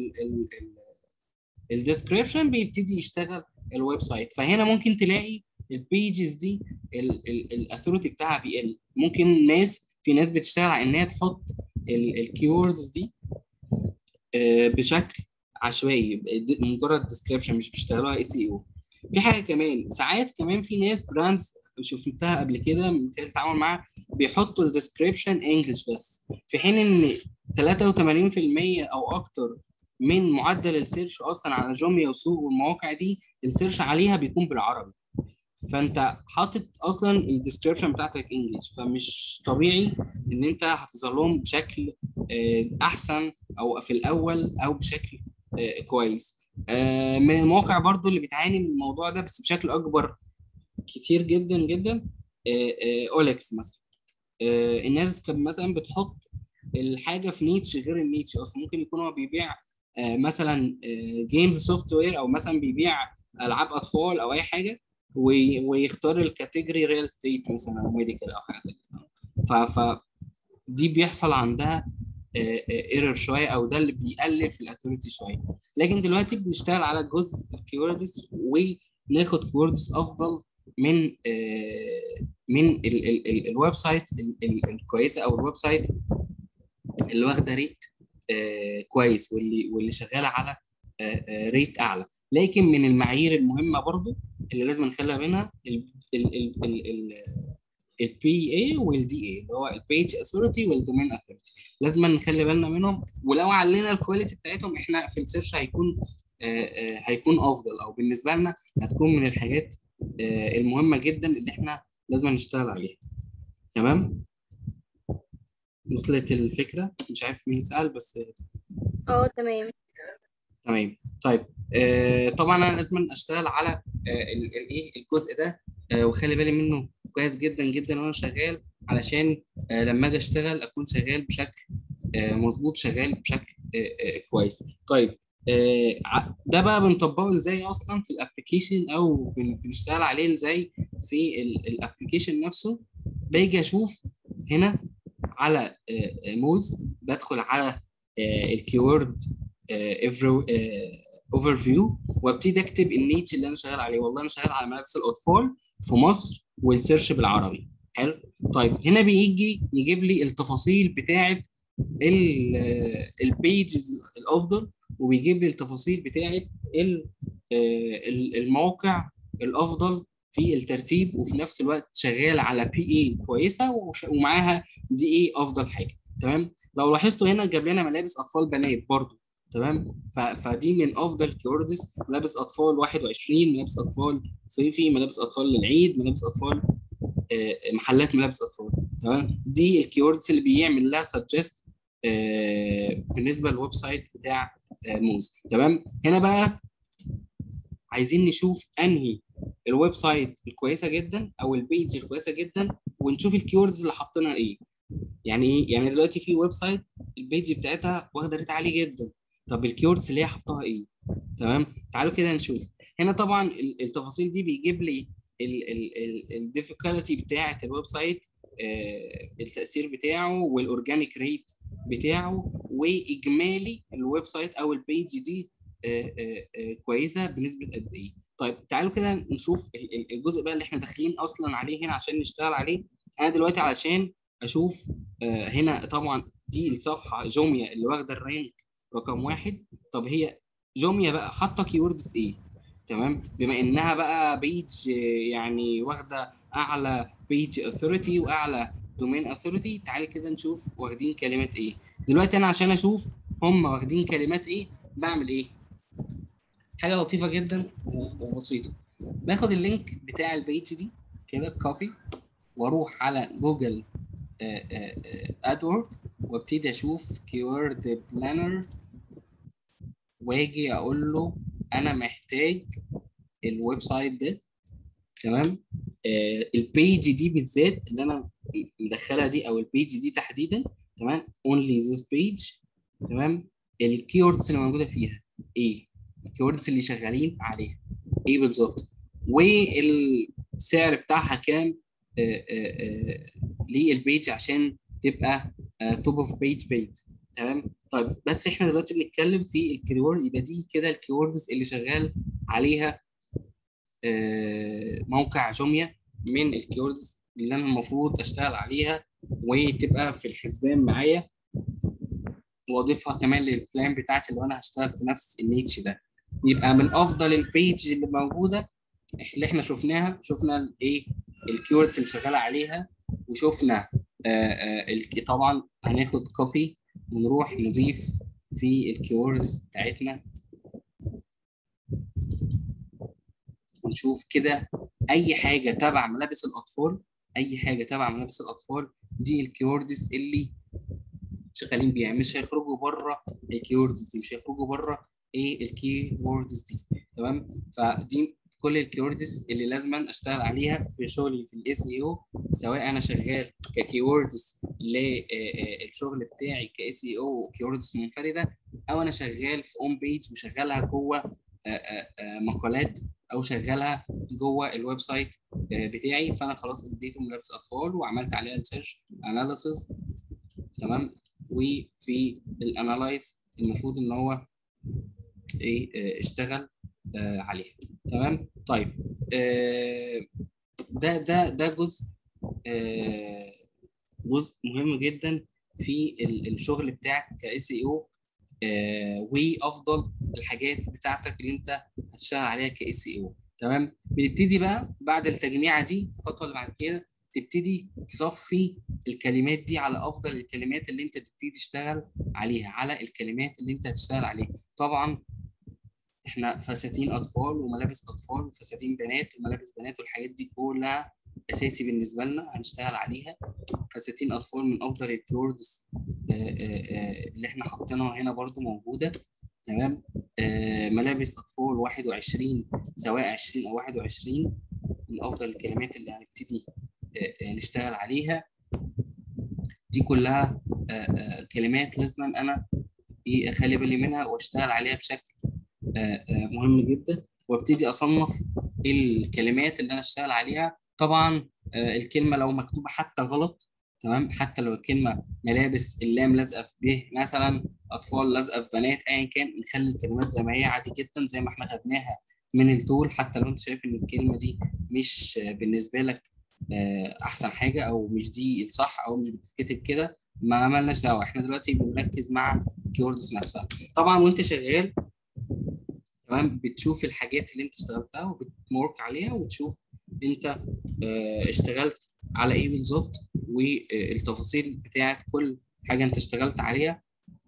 الديسكريبشن بيبتدي يشتغل الويب سايت فهنا ممكن تلاقي البيجز دي الاثوريتي بتاعها بيقل ممكن ناس في ناس بتشتغل على ان هي تحط الكيوردز دي آه، بشكل عشوائي د- مجرد ديسكريبشن مش بيشتغلوها اي سي او في حاجه كمان ساعات كمان في ناس براندز شفتها قبل كده من خلال التعامل معاها بيحطوا الديسكريبشن انجلش بس في حين ان 83% او اكتر من معدل السيرش اصلا على جوميا وسوق والمواقع دي السيرش عليها بيكون بالعربي فانت حاطط اصلا الديسكريبشن بتاعتك انجلش فمش طبيعي ان انت هتظهر لهم بشكل آه، احسن او في الاول او بشكل آه، كويس آه، من المواقع برضو اللي بتعاني من الموضوع ده بس بشكل اكبر كتير جدا جدا اولكس مثلا آه، الناس كانت مثلا بتحط الحاجه في نيتش غير النيتش اصلا ممكن يكون هو بيبيع آه، مثلا جيمز سوفت وير او مثلا بيبيع العاب اطفال او اي حاجه وي- ويختار الكاتيجوري ريال استيت مثلا او ميديكال او حاجه كده ف ف دي بيحصل عندها ايرور شويه او ده اللي بيقلل في الاثوريتي شويه لكن دلوقتي بنشتغل على جزء الكيوردز وناخد كيوردز افضل من آه، من ال- ال- ال- الويب سايتس ال- ال- الكويسه او الويب سايت اللي واخده ريت آه، كويس واللي واللي شغاله على آه، آه، ريت اعلى لكن من المعايير المهمه برضو اللي لازم نخليها منها البي اي والدي اي اللي هو البيج اثوريتي والدومين اثوريتي لازم نخلي بالنا منهم ولو علينا الكواليتي بتاعتهم احنا في السيرش هيكون آه، آه، هيكون افضل او بالنسبه لنا هتكون من الحاجات آه، المهمه جدا اللي احنا لازم نشتغل عليها تمام وصلت الفكره مش عارف مين سأل بس اه تمام تمام طيب آه طبعا انا لازم اشتغل على آه ال- الايه الجزء ده آه وخلي بالي منه كويس جدا جدا وانا شغال علشان آه لما اجي اشتغل اكون شغال بشكل آه مظبوط شغال بشكل آه آه كويس طيب آه ع- ده بقى بنطبقه ازاي اصلا في الابلكيشن او بن- بنشتغل عليه ازاي في الابلكيشن نفسه باجي اشوف هنا على آه، آه، موز بدخل على الكيورد اوفر فيو وابتدي اكتب النيتش اللي انا شغال عليه والله انا شغال على ملابس الاطفال في مصر والسيرش بالعربي حلو طيب هنا بيجي يجيب لي التفاصيل بتاعه البيجز الافضل وبيجيب لي التفاصيل بتاعه ال- آه، ال- الموقع الافضل في الترتيب وفي نفس الوقت شغال على بي اي كويسه وش- ومعاها دي اي افضل حاجه تمام لو لاحظتوا هنا جاب لنا ملابس اطفال بنات برضو تمام ف- فدي من افضل كيوردز ملابس اطفال 21 ملابس اطفال صيفي ملابس اطفال للعيد ملابس اطفال آه، محلات ملابس اطفال تمام دي الكيوردز اللي بيعمل لها سجست بالنسبه للويب سايت بتاع آه، موز تمام هنا بقى عايزين نشوف انهي الويب سايت الكويسه جدا او البيج الكويسه جدا ونشوف الكيوردز اللي حاطينها ايه يعني ايه يعني دلوقتي في ويب سايت البيج بتاعتها واخده ريت عالي جدا طب الكيوردز اللي هي حطاها ايه تمام تعالوا كده نشوف هنا طبعا ال- التفاصيل دي بيجيب لي الديفيكالتي بتاعه الويب سايت آه، التاثير بتاعه والاورجانيك ريت بتاعه واجمالي الويب سايت او البيج دي آه، آه، آه، كويسه بنسبه قد ايه طيب تعالوا كده نشوف ال- ال- الجزء بقى اللي احنا داخلين اصلا عليه هنا عشان نشتغل عليه انا دلوقتي علشان اشوف آه، هنا طبعا دي الصفحه جوميا اللي واخده الرانك رقم واحد طب هي جوميا بقى حاطه كيوردز ايه تمام بما انها بقى بيج آه، يعني واخده اعلى بيج اثوريتي واعلى دومين اثوريتي تعالي كده نشوف واخدين كلمات ايه دلوقتي انا عشان اشوف هم واخدين كلمات ايه بعمل ايه حاجه لطيفه جدا و- وبسيطه باخد اللينك بتاع البيج دي كده كوبي واروح على جوجل ادورد وابتدي اشوف كيورد بلانر واجي اقول له انا محتاج الويب سايت ده تمام آه البيج دي بالذات اللي انا مدخلها دي او البيج دي تحديدا تمام only this page تمام الكيوردز اللي موجوده فيها ايه الكيوردز اللي شغالين عليها ايه بالظبط والسعر بتاعها كام آه، آه، آه، للبيج عشان تبقى توب اوف بيج بيج تمام طيب بس احنا دلوقتي بنتكلم في الكيورد يبقى دي كده الكيوردز اللي شغال عليها آه، موقع جوميا من الكيوردز اللي انا المفروض اشتغل عليها وتبقى في الحسبان معايا واضيفها كمان للبلان بتاعتي اللي انا هشتغل في نفس النيتش ده يبقى من افضل البيج اللي موجوده اللي احنا شفناها شفنا الايه الكيوردز اللي شغاله عليها وشفنا آه آه ال- طبعا هناخد كوبي ونروح نضيف في الكيوردز بتاعتنا ونشوف كده اي حاجه تبع ملابس الاطفال اي حاجه تبع ملابس الاطفال دي الكيوردز اللي شغالين بيها مش هيخرجوا بره الكيوردز دي مش هيخرجوا بره ايه الكيوردز دي تمام فدي كل الكيوردز اللي لازم اشتغل عليها في شغلي في الاس اي او سواء انا شغال ككيوردز للشغل بتاعي كاس اي او كيوردز منفرده او انا شغال في اون بيج وشغالها جوه آه، آه، آه، مقالات او شغالها جوه الويب سايت آه، بتاعي فانا خلاص اديته ملابس اطفال وعملت عليها السيرش اناليسيز تمام وفي الانالايز المفروض ان هو ايه آه، اشتغل آه، عليها تمام طيب آه، ده ده ده جزء آه، جزء مهم جدا في ال- الشغل بتاعك كاس اي او وافضل الحاجات بتاعتك اللي انت هتشتغل عليها كاس اي او تمام بنبتدي بقى بعد التجميعه دي الخطوه اللي بعد كده تبتدي تصفي الكلمات دي على افضل الكلمات اللي انت تبتدي تشتغل عليها على الكلمات اللي انت هتشتغل عليها طبعا احنا فساتين اطفال وملابس اطفال وفساتين بنات وملابس بنات والحاجات دي كلها اساسي بالنسبه لنا هنشتغل عليها فساتين اطفال من افضل الكيوردز اللي احنا حاطينها هنا برضو موجوده تمام آه، ملابس اطفال 21 سواء 20 او 21 من افضل الكلمات اللي هنبتدي آه، آه، نشتغل عليها دي كلها آه، آه، كلمات لازم انا ايه اخلي بالي منها واشتغل عليها بشكل آه، آه، مهم جدا وابتدي اصنف الكلمات اللي انا اشتغل عليها طبعا آه، الكلمه لو مكتوبه حتى غلط تمام حتى لو الكلمه ملابس اللام لازقه في ب مثلا اطفال لازقه في بنات ايا كان نخلي الكلمات زي ما هي عادي جدا زي ما احنا خدناها من التول حتى لو انت شايف ان الكلمه دي مش آه، بالنسبه لك آه، احسن حاجه او مش دي الصح او مش بتتكتب كده ما مالناش دعوه احنا دلوقتي بنركز مع الكيوردز نفسها طبعا وانت شغال تمام بتشوف الحاجات اللي انت اشتغلتها وبتمورك عليها وتشوف انت اه اشتغلت على ايه بالظبط والتفاصيل بتاعت كل حاجه انت اشتغلت عليها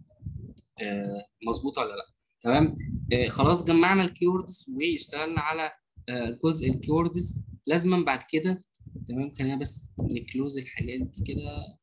اه مظبوطه ولا لا تمام اه خلاص جمعنا الكيوردز واشتغلنا على اه جزء الكيوردز لازما بعد كده تمام خلينا بس نكلوز الحاجات دي كده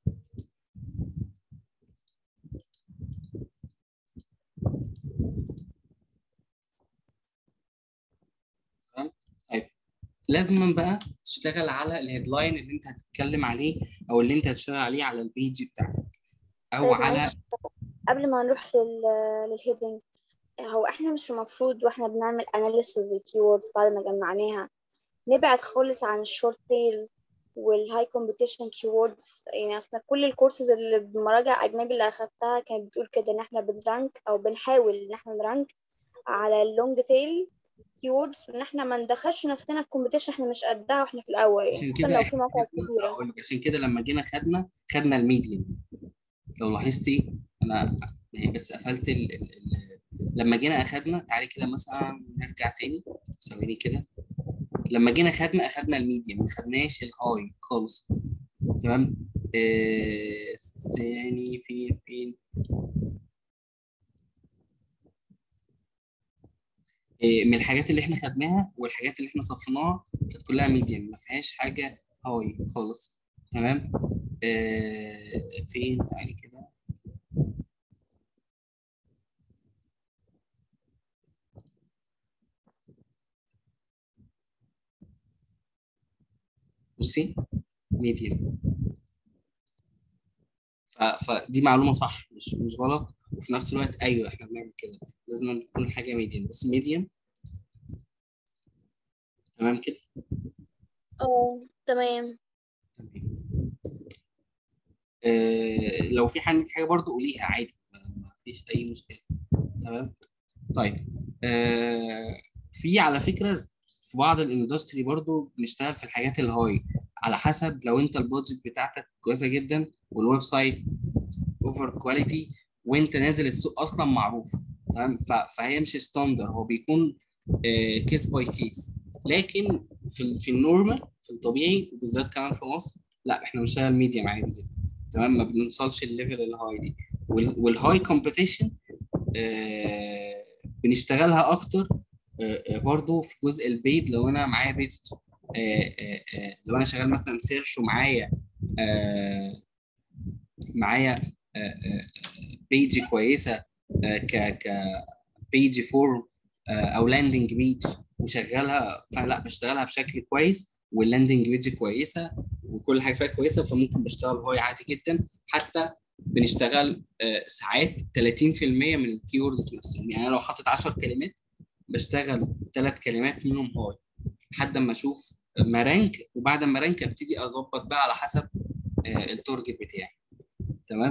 تمام طيب لازما بقى تشتغل على الهيدلاين اللي انت هتتكلم عليه او اللي انت هتشتغل عليه على البيج بتاعتك او طيب على معلش قبل ما نروح لل للهيدنج هو احنا مش المفروض واحنا بنعمل اناليسز للكيوردز بعد ما جمعناها نبعد خالص عن الشورت تيل والهاي كومبيتيشن كيوردز يعني اصلا كل الكورسز اللي بمراجع اجنبي اللي اخدتها كانت بتقول كده ان احنا بنرانك او بنحاول ان احنا نرانك على اللونج تيل كيوردز وان احنا ما ندخلش نفسنا في كومبيتيشن احنا مش قدها واحنا في الاول يعني عشان خصوصا كده لو احنا في موقع خدنا- كبيره هقول لك عشان كده لما جينا خدنا خدنا الميديان لو لاحظتي انا يعني بس قفلت ال... ال... ال... لما جينا اخدنا تعالي كده مثلا نرجع تاني ثواني كده لما جينا خدنا اخدنا الميديان ما خدناش الهاي خالص تمام آه، ثاني فين فين آه، من الحاجات اللي احنا خدناها والحاجات اللي احنا صفناها كانت كلها ميديان ما فيهاش حاجه هاي خالص تمام آه، فين تعالي كده بصي ميديم ف- فدي معلومه صح مش مش غلط وفي نفس الوقت ايوه احنا بنعمل كده لازم تكون حاجه ميديم بس ميديم تمام كده اه تمام تمام آه لو في حاجه حاجه برضو قوليها عادي ما ما فيش اي مشكله تمام طيب آه في على فكره في بعض الاندستري برضو بنشتغل في الحاجات الهاي على حسب لو انت البادجت بتاعتك كويسه جدا والويب سايت اوفر كواليتي وانت نازل السوق اصلا معروف تمام ف- فهي مش ستاندر هو بيكون كيس باي كيس لكن في ال- في النورمال في الطبيعي وبالذات كمان في مصر لا احنا بنشتغل ميديم عادي جدا تمام ما بنوصلش الليفل الهاي دي وال- والهاي كومبيتيشن بنشتغلها اكتر آه، آه، برضو في جزء البيد لو انا معايا بيج آه، آه، آه، لو انا شغال مثلا سيرش ومعايا آه، معايا بيج كويسه آه، ك ك بيج فورم او لاندنج بيج وشغالها فلا بشتغلها بشكل كويس واللاندنج بيج كويسه وكل حاجه فيها كويسه فممكن بشتغل هاي عادي جدا حتى بنشتغل آه، ساعات 30% من الكيوردز نفسهم يعني أنا لو حاطط 10 كلمات بشتغل ثلاث كلمات منهم هاي لحد ما اشوف ما رانك وبعد ما رانك ابتدي اظبط بقى على حسب آه، التارجت بتاعي تمام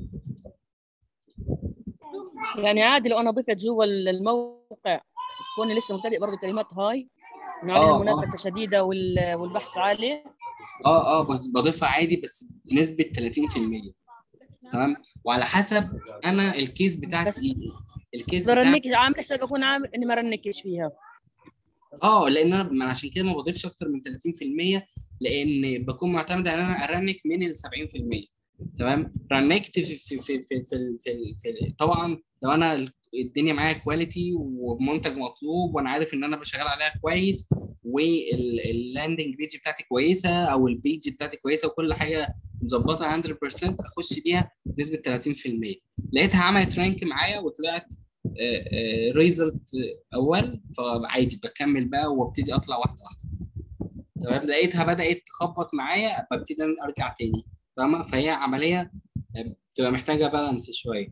يعني عادي لو انا ضفت جوا الموقع كوني لسه مبتدئ برضه كلمات هاي انه عليها آه، آه. المنافسه شديده وال- والبحث عالي اه اه بض- بضيفها عادي بس بنسبه 30% تمام وعلى حسب انا الكيس بتاعتي بس ايه الكيس بتاعتي برنك عامل حساب اكون عامل اني ما رنكش فيها اه لان انا ما أنا عشان كده ما بضيفش اكتر من 30% لان بكون معتمد ان انا ارنك من ال 70% تمام رنكت في في في في في, في, في طبعا لو انا الدنيا معايا كواليتي ومنتج مطلوب وانا عارف ان انا بشغال عليها كويس واللاندنج بيج بتاعتي كويسه او البيج بتاعتي كويسه وكل حاجه مظبطه 100% اخش بيها بنسبه 30% لقيتها عملت رانك معايا وطلعت ريزلت اول فعادي بكمل بقى وابتدي اطلع واحده واحده تمام لقيتها بدات تخبط معايا ببتدي ارجع تاني فاهمه فهي عمليه آه، بتبقى محتاجه بالانس شويه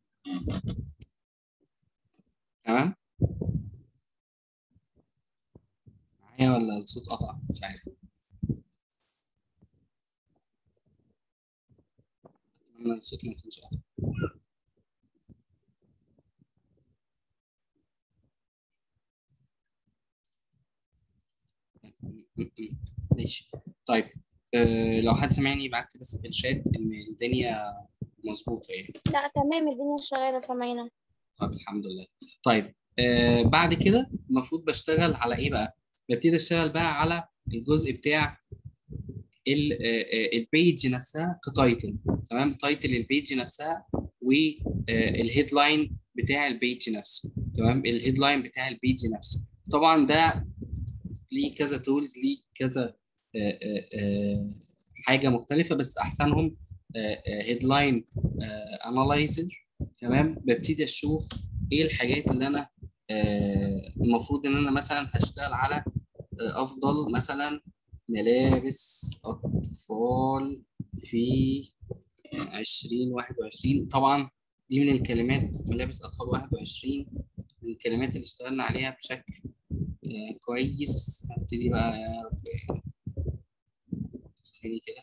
تمام معايا ولا الصوت قطع مش عارف اتمنى الصوت ما يكونش قطع ماشي طيب أه لو حد سمعني يبعت لي بس في الشات ان الدنيا مظبوطه يعني لا تمام الدنيا شغالة سامعينة طيب الحمد لله طيب آه بعد كده المفروض بشتغل على ايه بقى ببتدي اشتغل بقى على الجزء بتاع ال- آه، آه، البيج نفسها كتايتل تمام تايتل البيج نفسها والهيدلاين بتاع البيج نفسه تمام الهيدلاين بتاع البيج نفسه طبعا ده ليه كذا تولز ليه كذا آه، آه، آه، حاجه مختلفه بس احسنهم هيدلاين انالايزر تمام ببتدي اشوف ايه الحاجات اللي انا آه، المفروض ان انا مثلا هشتغل على آه، افضل مثلا ملابس اطفال في 2021 طبعا دي من الكلمات ملابس اطفال 21 من الكلمات اللي اشتغلنا عليها بشكل آه، كويس هبتدي بقى يا رب ثواني كده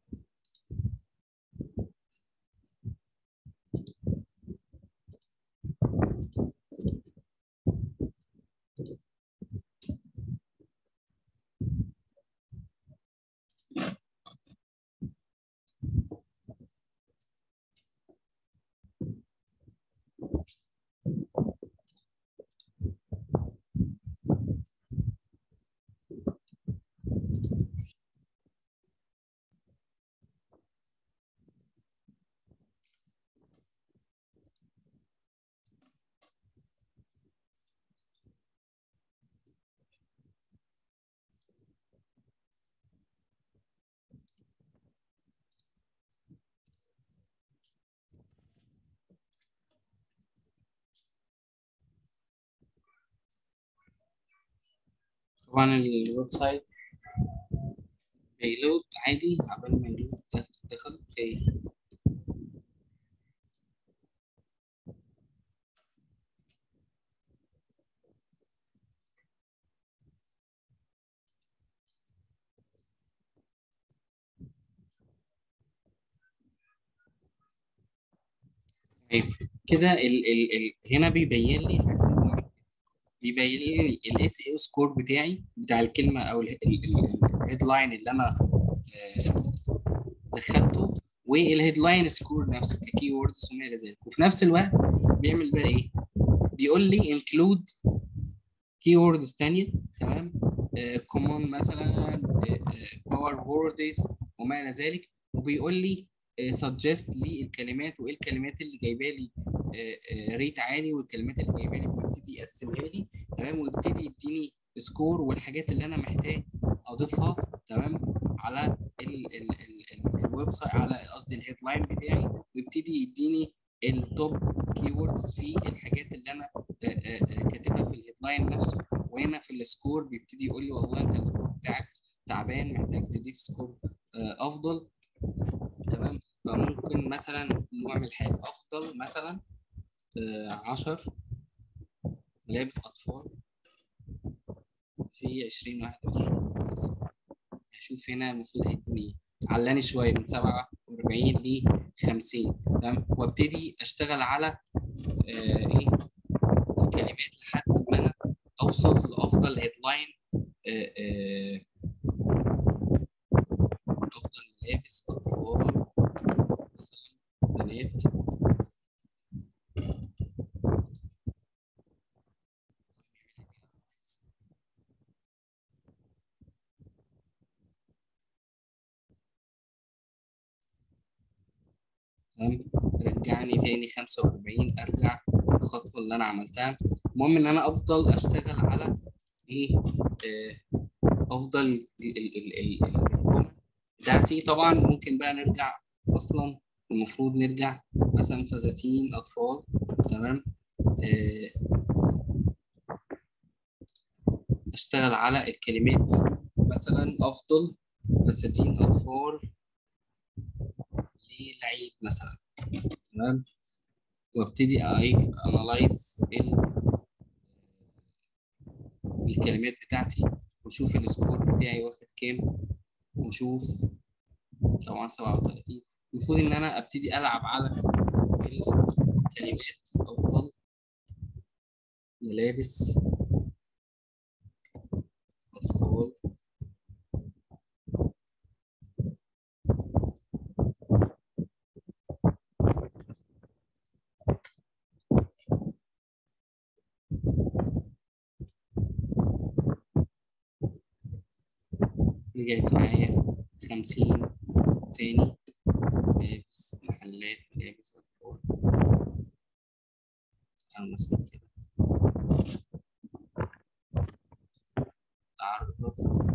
طبعا الويب سايت بيلود عادي عبال ما يلود ده- دخل اوكي كده ال ال ال هنا بيبين لي حاجتين مهمة. بيبين لي الاس اي سكور بتاعي بتاع الكلمه او الهيدلاين اللي انا آه، دخلته والهيدلاين سكور نفسه ككي ووردز وما الى ذلك وفي نفس الوقت بيعمل بقى ايه؟ بيقول لي انكلود كي ووردز ثانيه تمام كومون مثلا باور ووردز وما الى ذلك وبيقول لي سجست لي الكلمات وايه الكلمات اللي جايبه لي ريت عالي والكلمات اللي جايبه لي بيبتدي يقسمها لي تمام ويبتدي يديني سكور والحاجات اللي انا محتاج اضيفها تمام على ال ال ال الويب سايت على قصدي الهيدلاين بتاعي ويبتدي يديني التوب كي ووردز في الحاجات اللي انا آه، آه، آه، كاتبها في الهيدلاين نفسه وهنا في السكور بيبتدي يقول لي والله انت السكور بتاعك تعبان محتاج تضيف سكور آه، افضل تمام فممكن مثلا نعمل حاجه افضل مثلا 10 ملابس اطفال في 2021 مثلا هشوف هنا المفروض هيديني ايه علاني شويه من 47 ل 50 تمام وابتدي اشتغل على آه ايه الكلمات لحد ما انا اوصل لافضل هيدلاين آه آه افضل ملابس اطفال مثلا بنات تمام رجعني تاني 45 ارجع الخطوه اللي انا عملتها المهم ان انا افضل اشتغل على ايه آه، افضل ال- ال- ال- ال- الجمل بتاعتي طبعا ممكن بقى نرجع اصلا المفروض نرجع مثلا فساتين اطفال تمام آه، اشتغل على الكلمات دي مثلا افضل فساتين اطفال للعيد مثلا تمام وابتدي ايه انالايز الكلمات بتاعتي واشوف السكور بتاعي واخد كام واشوف طبعا 37 المفروض ان انا ابتدي العب على الكلمات افضل ملابس اطفال رجعت معايا خمسين تاني ملابس محلات ملابس أطفال أو مثلا كده تعرف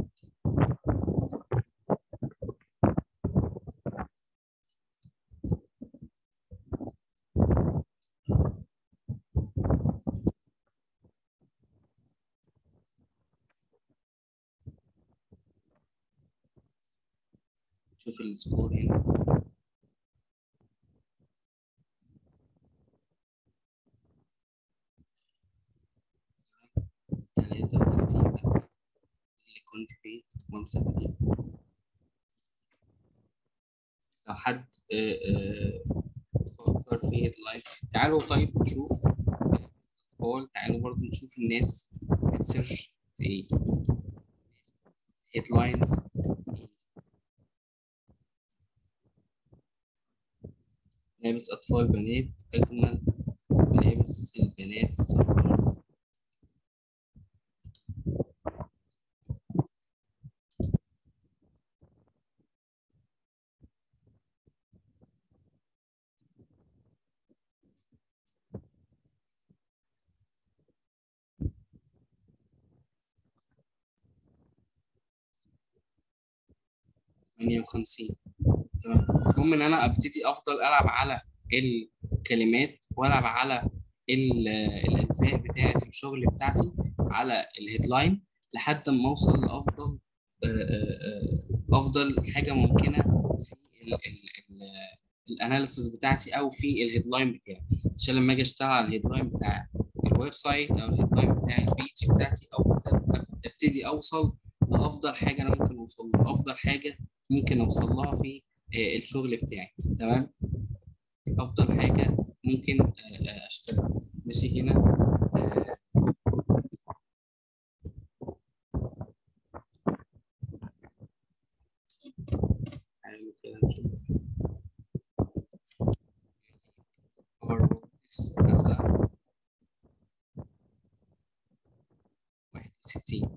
شوف السكور هنا تلاتة وتلاتين بقى اللي كنت فيه وامسح دي لو حد آه، آه، فكر في هيدلاين تعالوا طيب نشوف أطفال تعالوا برضه نشوف الناس بتسيرش في ايه هيدلاينز ملابس أطفال بنات أجمل ملابس البنات الصغيرة ثمانية وخمسين تمام المهم إن أنا أبتدي أفضل ألعب على الكلمات وألعب على ال- الأجزاء بتاعة الشغل بتاعتي على الهيدلاين لحد ما أوصل لأفضل آه، آه، آه، أفضل حاجة ممكنة في ال- ال- ال- الاناليسيس بتاعتي او في الهيدلاين بتاعي عشان لما اجي اشتغل على الهيدلاين بتاع الويب سايت او الهيدلاين بتاع البيج بتاعتي او ابتدي اوصل لافضل حاجه انا ممكن اوصل لها افضل حاجه ممكن اوصل لها في آه، الشغل بتاعي تمام افضل حاجه ممكن آه، آه، اشتغل ماشي هنا آه، تعالوا كده نشوف PowerPoint مثلا 61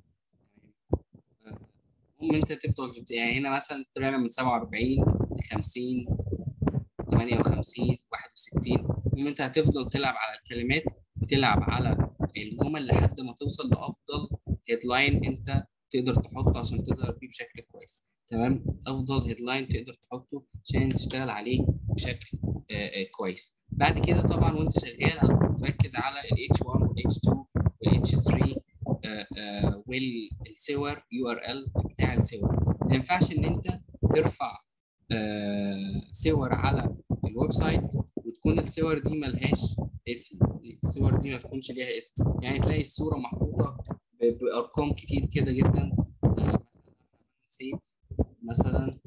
المهم انت تفضل يعني هنا مثلا طلعنا من 47 ل 50 58 61 المهم انت هتفضل تلعب على الكلمات وتلعب على الجمل لحد ما توصل لافضل هيدلاين انت تقدر تحطه عشان تظهر بيه بشكل كويس تمام افضل هيدلاين تقدر تحطه عشان تشتغل عليه بشكل آه، آه، كويس بعد كده طبعا وانت شغال هتركز على ال H1 وال H2 وال H3 آه، آه، والصور يو ار ال بتاع الصور ما ينفعش ان انت ترفع آه، صور على الويب سايت وتكون الصور دي ملهاش اسم الصور دي ما تكونش ليها اسم يعني تلاقي الصورة محطوطة ب- بأرقام كتير كده جدا آه، سيف مثلا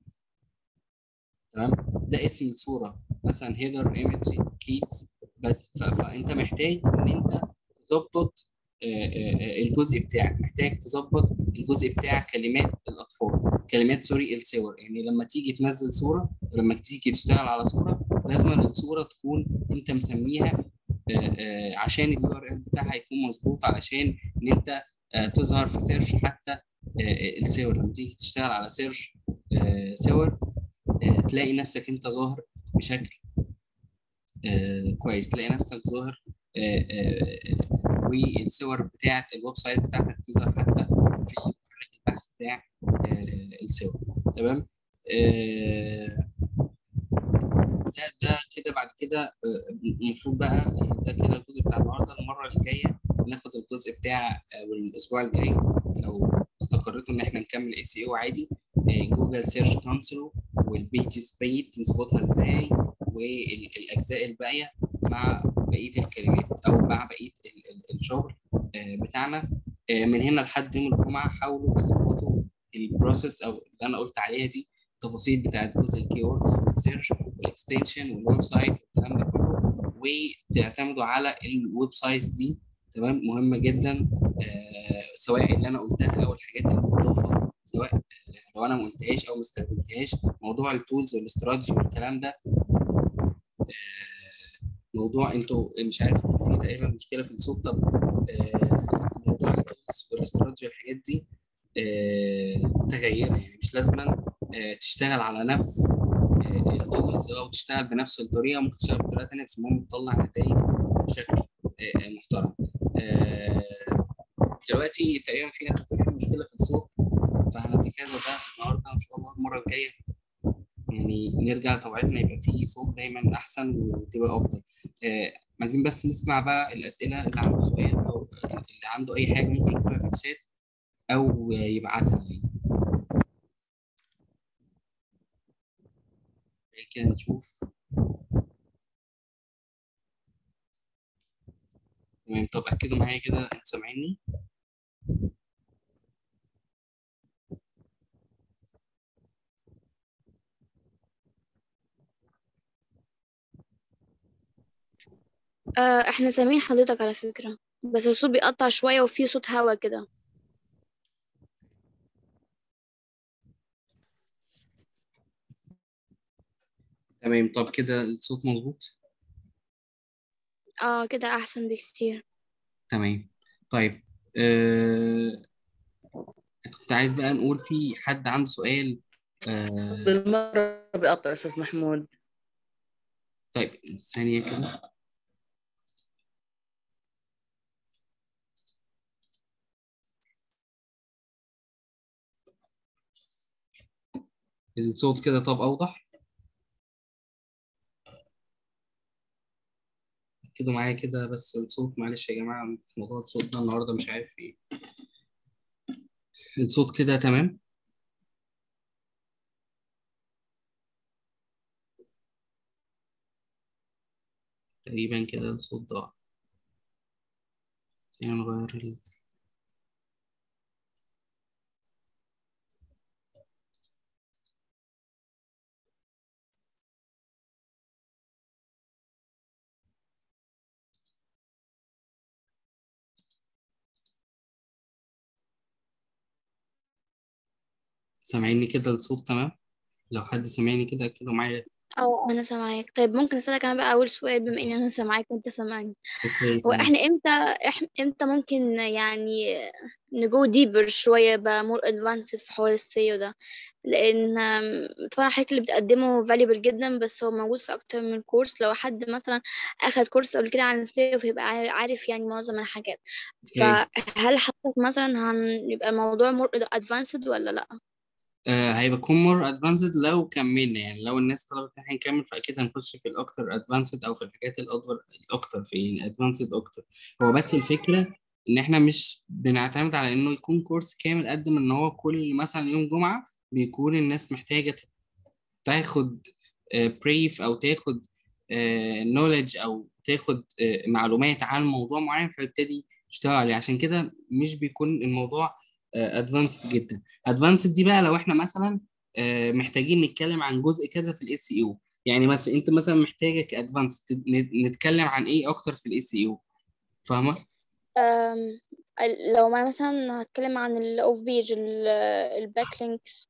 تمام ده اسم الصورة مثلا هيدر ايمج كيدز بس ف- فانت محتاج ان انت تظبط آه، آه، آه، الجزء بتاعك محتاج تظبط الجزء بتاع كلمات الاطفال كلمات سوري الصور يعني لما تيجي تنزل صوره لما تيجي تشتغل على صوره لازم الصوره تكون انت مسميها آه، آه، عشان اليو ار ال بتاعها يكون مظبوط علشان ان انت آه، تظهر في سيرش حتى آه، آه، الصور لما تيجي تشتغل على سيرش آه، صور آه، تلاقي نفسك انت ظاهر بشكل آه، كويس تلاقي نفسك ظاهر آه، آه، والصور بتاعت الويب سايت بتاعتك تظهر حتى في محرك البحث بتاع آه، الصور تمام آه، ده ده كده بعد كده آه، المفروض بقى ده كده الجزء بتاع النهارده المره الجايه ناخد الجزء بتاع آه، والاسبوع الجاي لو استقريتوا ان احنا نكمل اي سي او عادي آه، جوجل سيرش كونسول والبيجز بيت نظبطها ازاي والاجزاء الباقيه مع بقيه الكلمات او مع بقيه ال- ال- الشغل آه، بتاعنا آه، من هنا لحد يوم الجمعه حاولوا تظبطوا البروسيس او اللي انا قلت عليها دي التفاصيل بتاعت جزء الكيوردز والسيرش والاكستنشن والويب سايت والكلام ده كله وتعتمدوا على الويب سايتس دي تمام مهمه جدا آه، سواء اللي انا قلتها او الحاجات المضافه سواء آه، لو انا ما قلتهاش او ما استخدمتهاش موضوع التولز والاستراتيجي والكلام ده آه، موضوع انتوا مش عارف في تقريبا مشكله في الصوت طب آه، موضوع التولز والاستراتيجي والحاجات دي آه، تغيرها يعني مش لازما آه، تشتغل على نفس آه، التولز او تشتغل بنفس الطريقه ممكن تشتغل بطريقه ثانيه بس المهم تطلع نتائج بشكل آه، آه، محترم آه، دلوقتي تقريبا في ناس بتقول في مشكله في الصوت فهنتفادى ده النهارده ان شاء الله المره الجايه يعني نرجع طبيعتنا يبقى فيه صوت دايما احسن وتبقى افضل آه عايزين بس نسمع بقى الاسئله اللي عنده سؤال او اللي عنده اي حاجه ممكن يكتبها في الشات او يبعتها يعني بعد كده نشوف تمام طب اكدوا معايا كده انتوا سامعيني آه احنا سامعين حضرتك على فكرة بس الصوت بيقطع شوية وفيه صوت هوا كده تمام طب كده الصوت مظبوط اه كده احسن بكتير تمام طيب آه كنت عايز بقى نقول في حد عنده سؤال آه بالمرة بيقطع أستاذ محمود طيب ثانية كده الصوت كده طب أوضح كده معايا كده بس الصوت معلش يا جماعة في موضوع الصوت ده النهاردة مش عارف ايه الصوت كده تمام تقريبا كده الصوت ضاع يعني نغير ال... سامعيني كده الصوت تمام لو حد سامعني كده كده معايا اه انا سامعاك طيب ممكن اسالك انا بقى اول سؤال بما اني انا سامعاك وانت سامعني اوكي هو تمام احنا امتى إح... امتى ممكن يعني نجو ديبر شويه بقى مور ادفانسد في حوار السيو ده لان آم، طبعا الحاجات اللي بتقدمه valuable جدا بس هو موجود في اكتر من كورس لو حد مثلا اخد كورس قبل كده عن السيو فيبقى عار- عارف يعني معظم الحاجات اوكي فهل حضرتك مثلا هنبقى الموضوع مور ادفانسد ولا لا آه هيبقى يكون مور ادفانسد لو كملنا يعني لو الناس طلبت ان احنا نكمل فاكيد هنخش في الاكتر ادفانسد او في الحاجات الاكبر الاكتر في يعني ادفانسد اكتر هو بس الفكره ان احنا مش بنعتمد على انه يكون كورس كامل قد ما ان هو كل مثلا يوم جمعه بيكون الناس محتاجه تاخد بريف او تاخد نوليدج او تاخد آه، معلومات عن موضوع معين فيبتدي يشتغل عليه عشان كده مش بيكون الموضوع ادفانسد جدا ادفانسد دي بقى لو احنا مثلا آه، محتاجين نتكلم عن جزء كذا في الاس اي او يعني مثلا انت مثلا محتاجه كادفانس نتكلم عن ايه اكتر في الاس اي او فاهمه أم، ال- لو ما مثلا هتكلم عن الاوف بيج الباك لينكس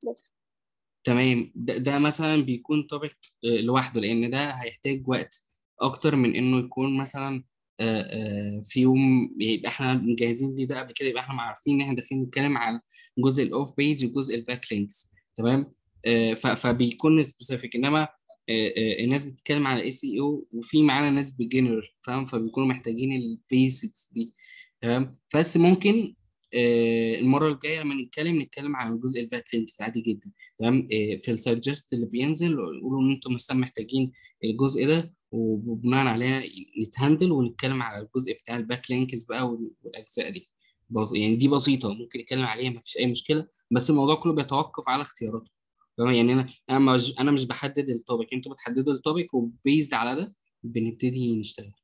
تمام ده, ده مثلا بيكون توبيك لوحده لان ده هيحتاج وقت اكتر من انه يكون مثلا آه، آه، في يوم يبقى احنا مجهزين ليه ده قبل كده يبقى احنا عارفين ان احنا داخلين نتكلم عن جزء الاوف بيج وجزء الباك لينكس تمام آه، ف- فبيكون سبيسيفيك انما آه، آه، الناس بتتكلم على اي سي او وفي معانا ناس بيجنر فاهم فبيكونوا محتاجين البيسكس دي تمام بس ممكن آه، المره الجايه لما نتكلم نتكلم عن جزء الباك لينكس عادي جدا تمام إيه، في السجست اللي بينزل يقولوا ان انتم مثلا محتاجين الجزء ده وبناء عليه نتهندل ونتكلم على الجزء بتاع الباك لينكس بقى وال- والاجزاء دي بس يعني دي بسيطه ممكن نتكلم عليها ما فيش اي مشكله بس الموضوع كله بيتوقف على اختياراتكم تمام يعني انا انا مش انا مش بحدد التوبيك انتوا بتحددوا التوبيك وبيزد على ده بنبتدي نشتغل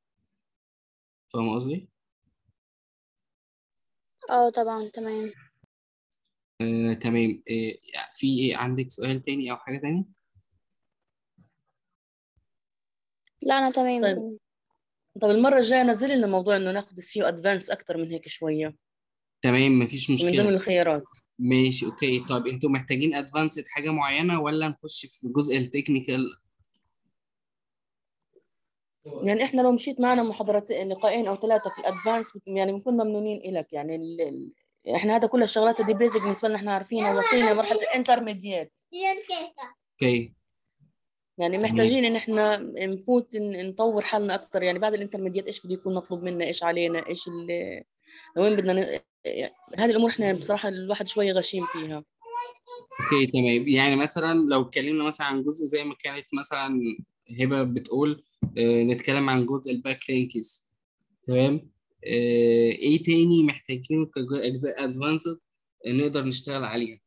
فاهم قصدي؟ اه طبعا تمام آه، تمام إيه في ايه عندك سؤال تاني او حاجه تانية؟ لا انا تمام طيب. تمام. طب المرة الجاية نزل لنا موضوع إنه ناخد السيو أدفانس أكتر من هيك شوية تمام مفيش من ضمن مشكله الخيارات ماشي اوكي طب انتوا محتاجين ادفانسد حاجه معينه ولا نخش في جزء التكنيكال يعني إحنا لو مشيت معنا محاضرتين لقاءين أو ثلاثة في الأدفانس بت- يعني بنكون ممنونين إلك يعني ال... ال... إحنا هذا كل الشغلات دي بيزك بالنسبة لنا إحنا عارفينها وواصلين لمرحلة الانترميديات اوكي يعني محتاجين إن إحنا نفوت ن- نطور حالنا أكتر يعني بعد الانترميديات إيش بده يكون مطلوب منا إيش علينا إيش اللي وين بدنا ن... هذه الأمور إحنا بصراحة الواحد شوية غشيم فيها اوكي تمام يعني مثلا لو اتكلمنا مثلا عن جزء زي ما كانت مثلا هبه بتقول اه نتكلم عن جزء الباك لينكس تمام اه ايه تاني محتاجينه كاجزاء ادفانسد نقدر نشتغل عليها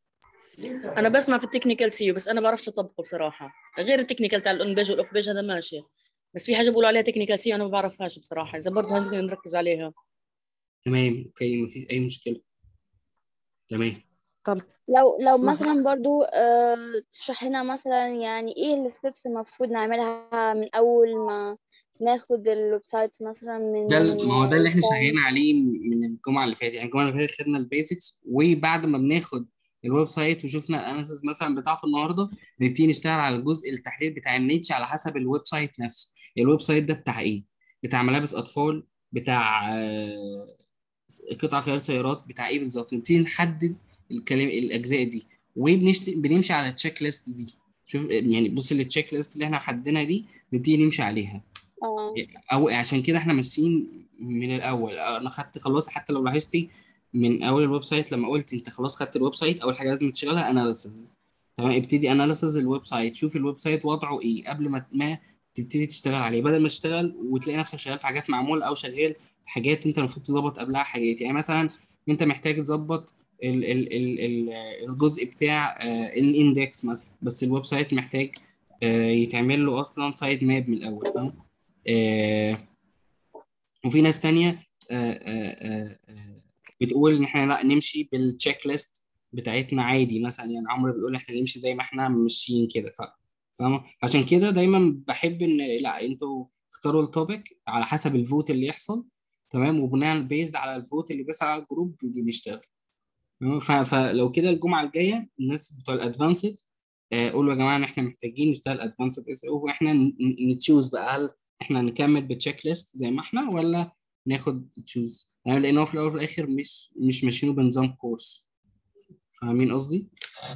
انا بسمع في التكنيكال سيو بس انا بعرفش اطبقه بصراحه غير التكنيكال تاع الاون بيج والاوف بيج هذا ماشي بس في حاجه بيقولوا عليها تكنيكال سيو انا ما بعرفهاش بصراحه اذا برضه ممكن نركز عليها تمام اوكي مفيش اي مشكله تمام طب لو لو ما- مثلا برضو آه، تشرح لنا مثلا يعني ايه الستبس المفروض نعملها من اول ما ناخد الويب سايت مثلا من ده ال- ما هو ده اللي احنا الفايل. شغالين عليه من الجمعه اللي فاتت يعني الجمعه اللي فاتت خدنا البيزكس وبعد ما بناخد الويب سايت وشفنا الاناليسيس مثلا بتاعته النهارده نبتدي نشتغل على الجزء التحليل بتاع النيتش على حسب الويب سايت نفسه الويب سايت ده بتاع ايه بتاع ملابس اطفال بتاع آه، قطع غيار سيارات بتاع ايه بالظبط نبتدي نحدد الكلام الاجزاء دي وبنمشي على التشيك ليست دي شوف يعني بص التشيك ليست اللي احنا حددناها دي نبتدي نمشي عليها اه او عشان كده احنا ماشيين من الاول انا خدت خلاص حتى لو لاحظتي من اول الويب سايت لما قلت انت خلاص خدت الويب سايت اول حاجه لازم تشتغلها اناليسز تمام ابتدي اناليسز الويب سايت شوف الويب سايت وضعه ايه قبل ما ما تبتدي تشتغل عليه بدل ما تشتغل وتلاقي نفسك شغال في حاجات معموله او شغال في حاجات انت المفروض تظبط قبلها حاجات يعني مثلا انت محتاج تظبط ال ال ال ال الجزء بتاع آه، الاندكس مثلا بس الويب سايت محتاج آه، يتعمل له اصلا سايد ماب من الاول فاهم آه، وفي ناس تانية آه، آه، آه، آه، بتقول ان احنا لا نمشي بالتشيك ليست بتاعتنا عادي مثلا يعني عمرو بيقول احنا نمشي زي ما احنا ماشيين كده ف- فاهم عشان كده دايما بحب ان لا انتوا اختاروا التوبيك على حسب الفوت اللي يحصل تمام وبناء بيزد على الفوت اللي بيسأل على الجروب بنيجي نشتغل تمام؟ ف- فلو كده الجمعه الجايه الناس بتوع الادفانسد قولوا يا جماعه ان احنا محتاجين نشتغل ادفانسد اس او واحنا نتشوز بقى هل احنا نكمل بالتشيك ليست زي ما احنا ولا ناخد تشوز يعني لان هو في الاول وفي الاخر مش مش ماشيينه بنظام كورس فاهمين قصدي؟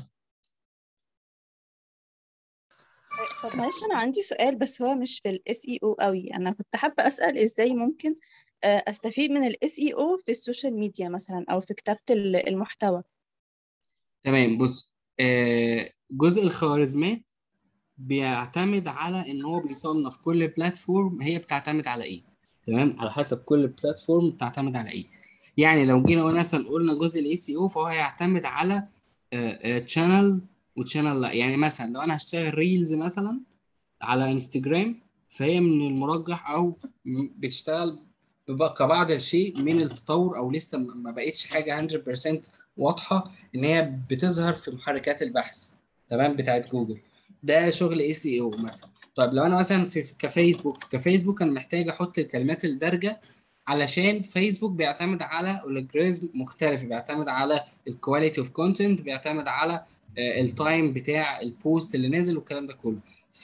طب معلش انا عندي سؤال بس هو مش في الاس اي او قوي انا كنت حابه اسال ازاي ممكن آه، استفيد من الاس اي او في السوشيال ميديا مثلا او في كتابه ال- المحتوى تمام بص آه، جزء الخوارزميات بيعتمد على ان هو بيصنف كل بلاتفورم هي بتعتمد على ايه تمام على حسب كل بلاتفورم بتعتمد على ايه يعني لو جينا مثلا قلنا جزء الاي سي او فهو هيعتمد على تشانل وتشانل لا يعني مثلا لو انا هشتغل ريلز مثلا على انستجرام فهي من المرجح او م- بتشتغل بب- كبعض الشيء من التطور او لسه ما ما بقتش حاجه 100% واضحه ان هي بتظهر في محركات البحث تمام بتاعت جوجل ده شغل اي سي او مثلا طيب لو انا مثلا في في كفيسبوك كفيسبوك انا محتاج احط الكلمات الدارجه علشان فيسبوك بيعتمد على الجوريزم مختلف بيعتمد على الكواليتي اوف كونتنت بيعتمد على التايم بتاع البوست اللي نازل والكلام ده كله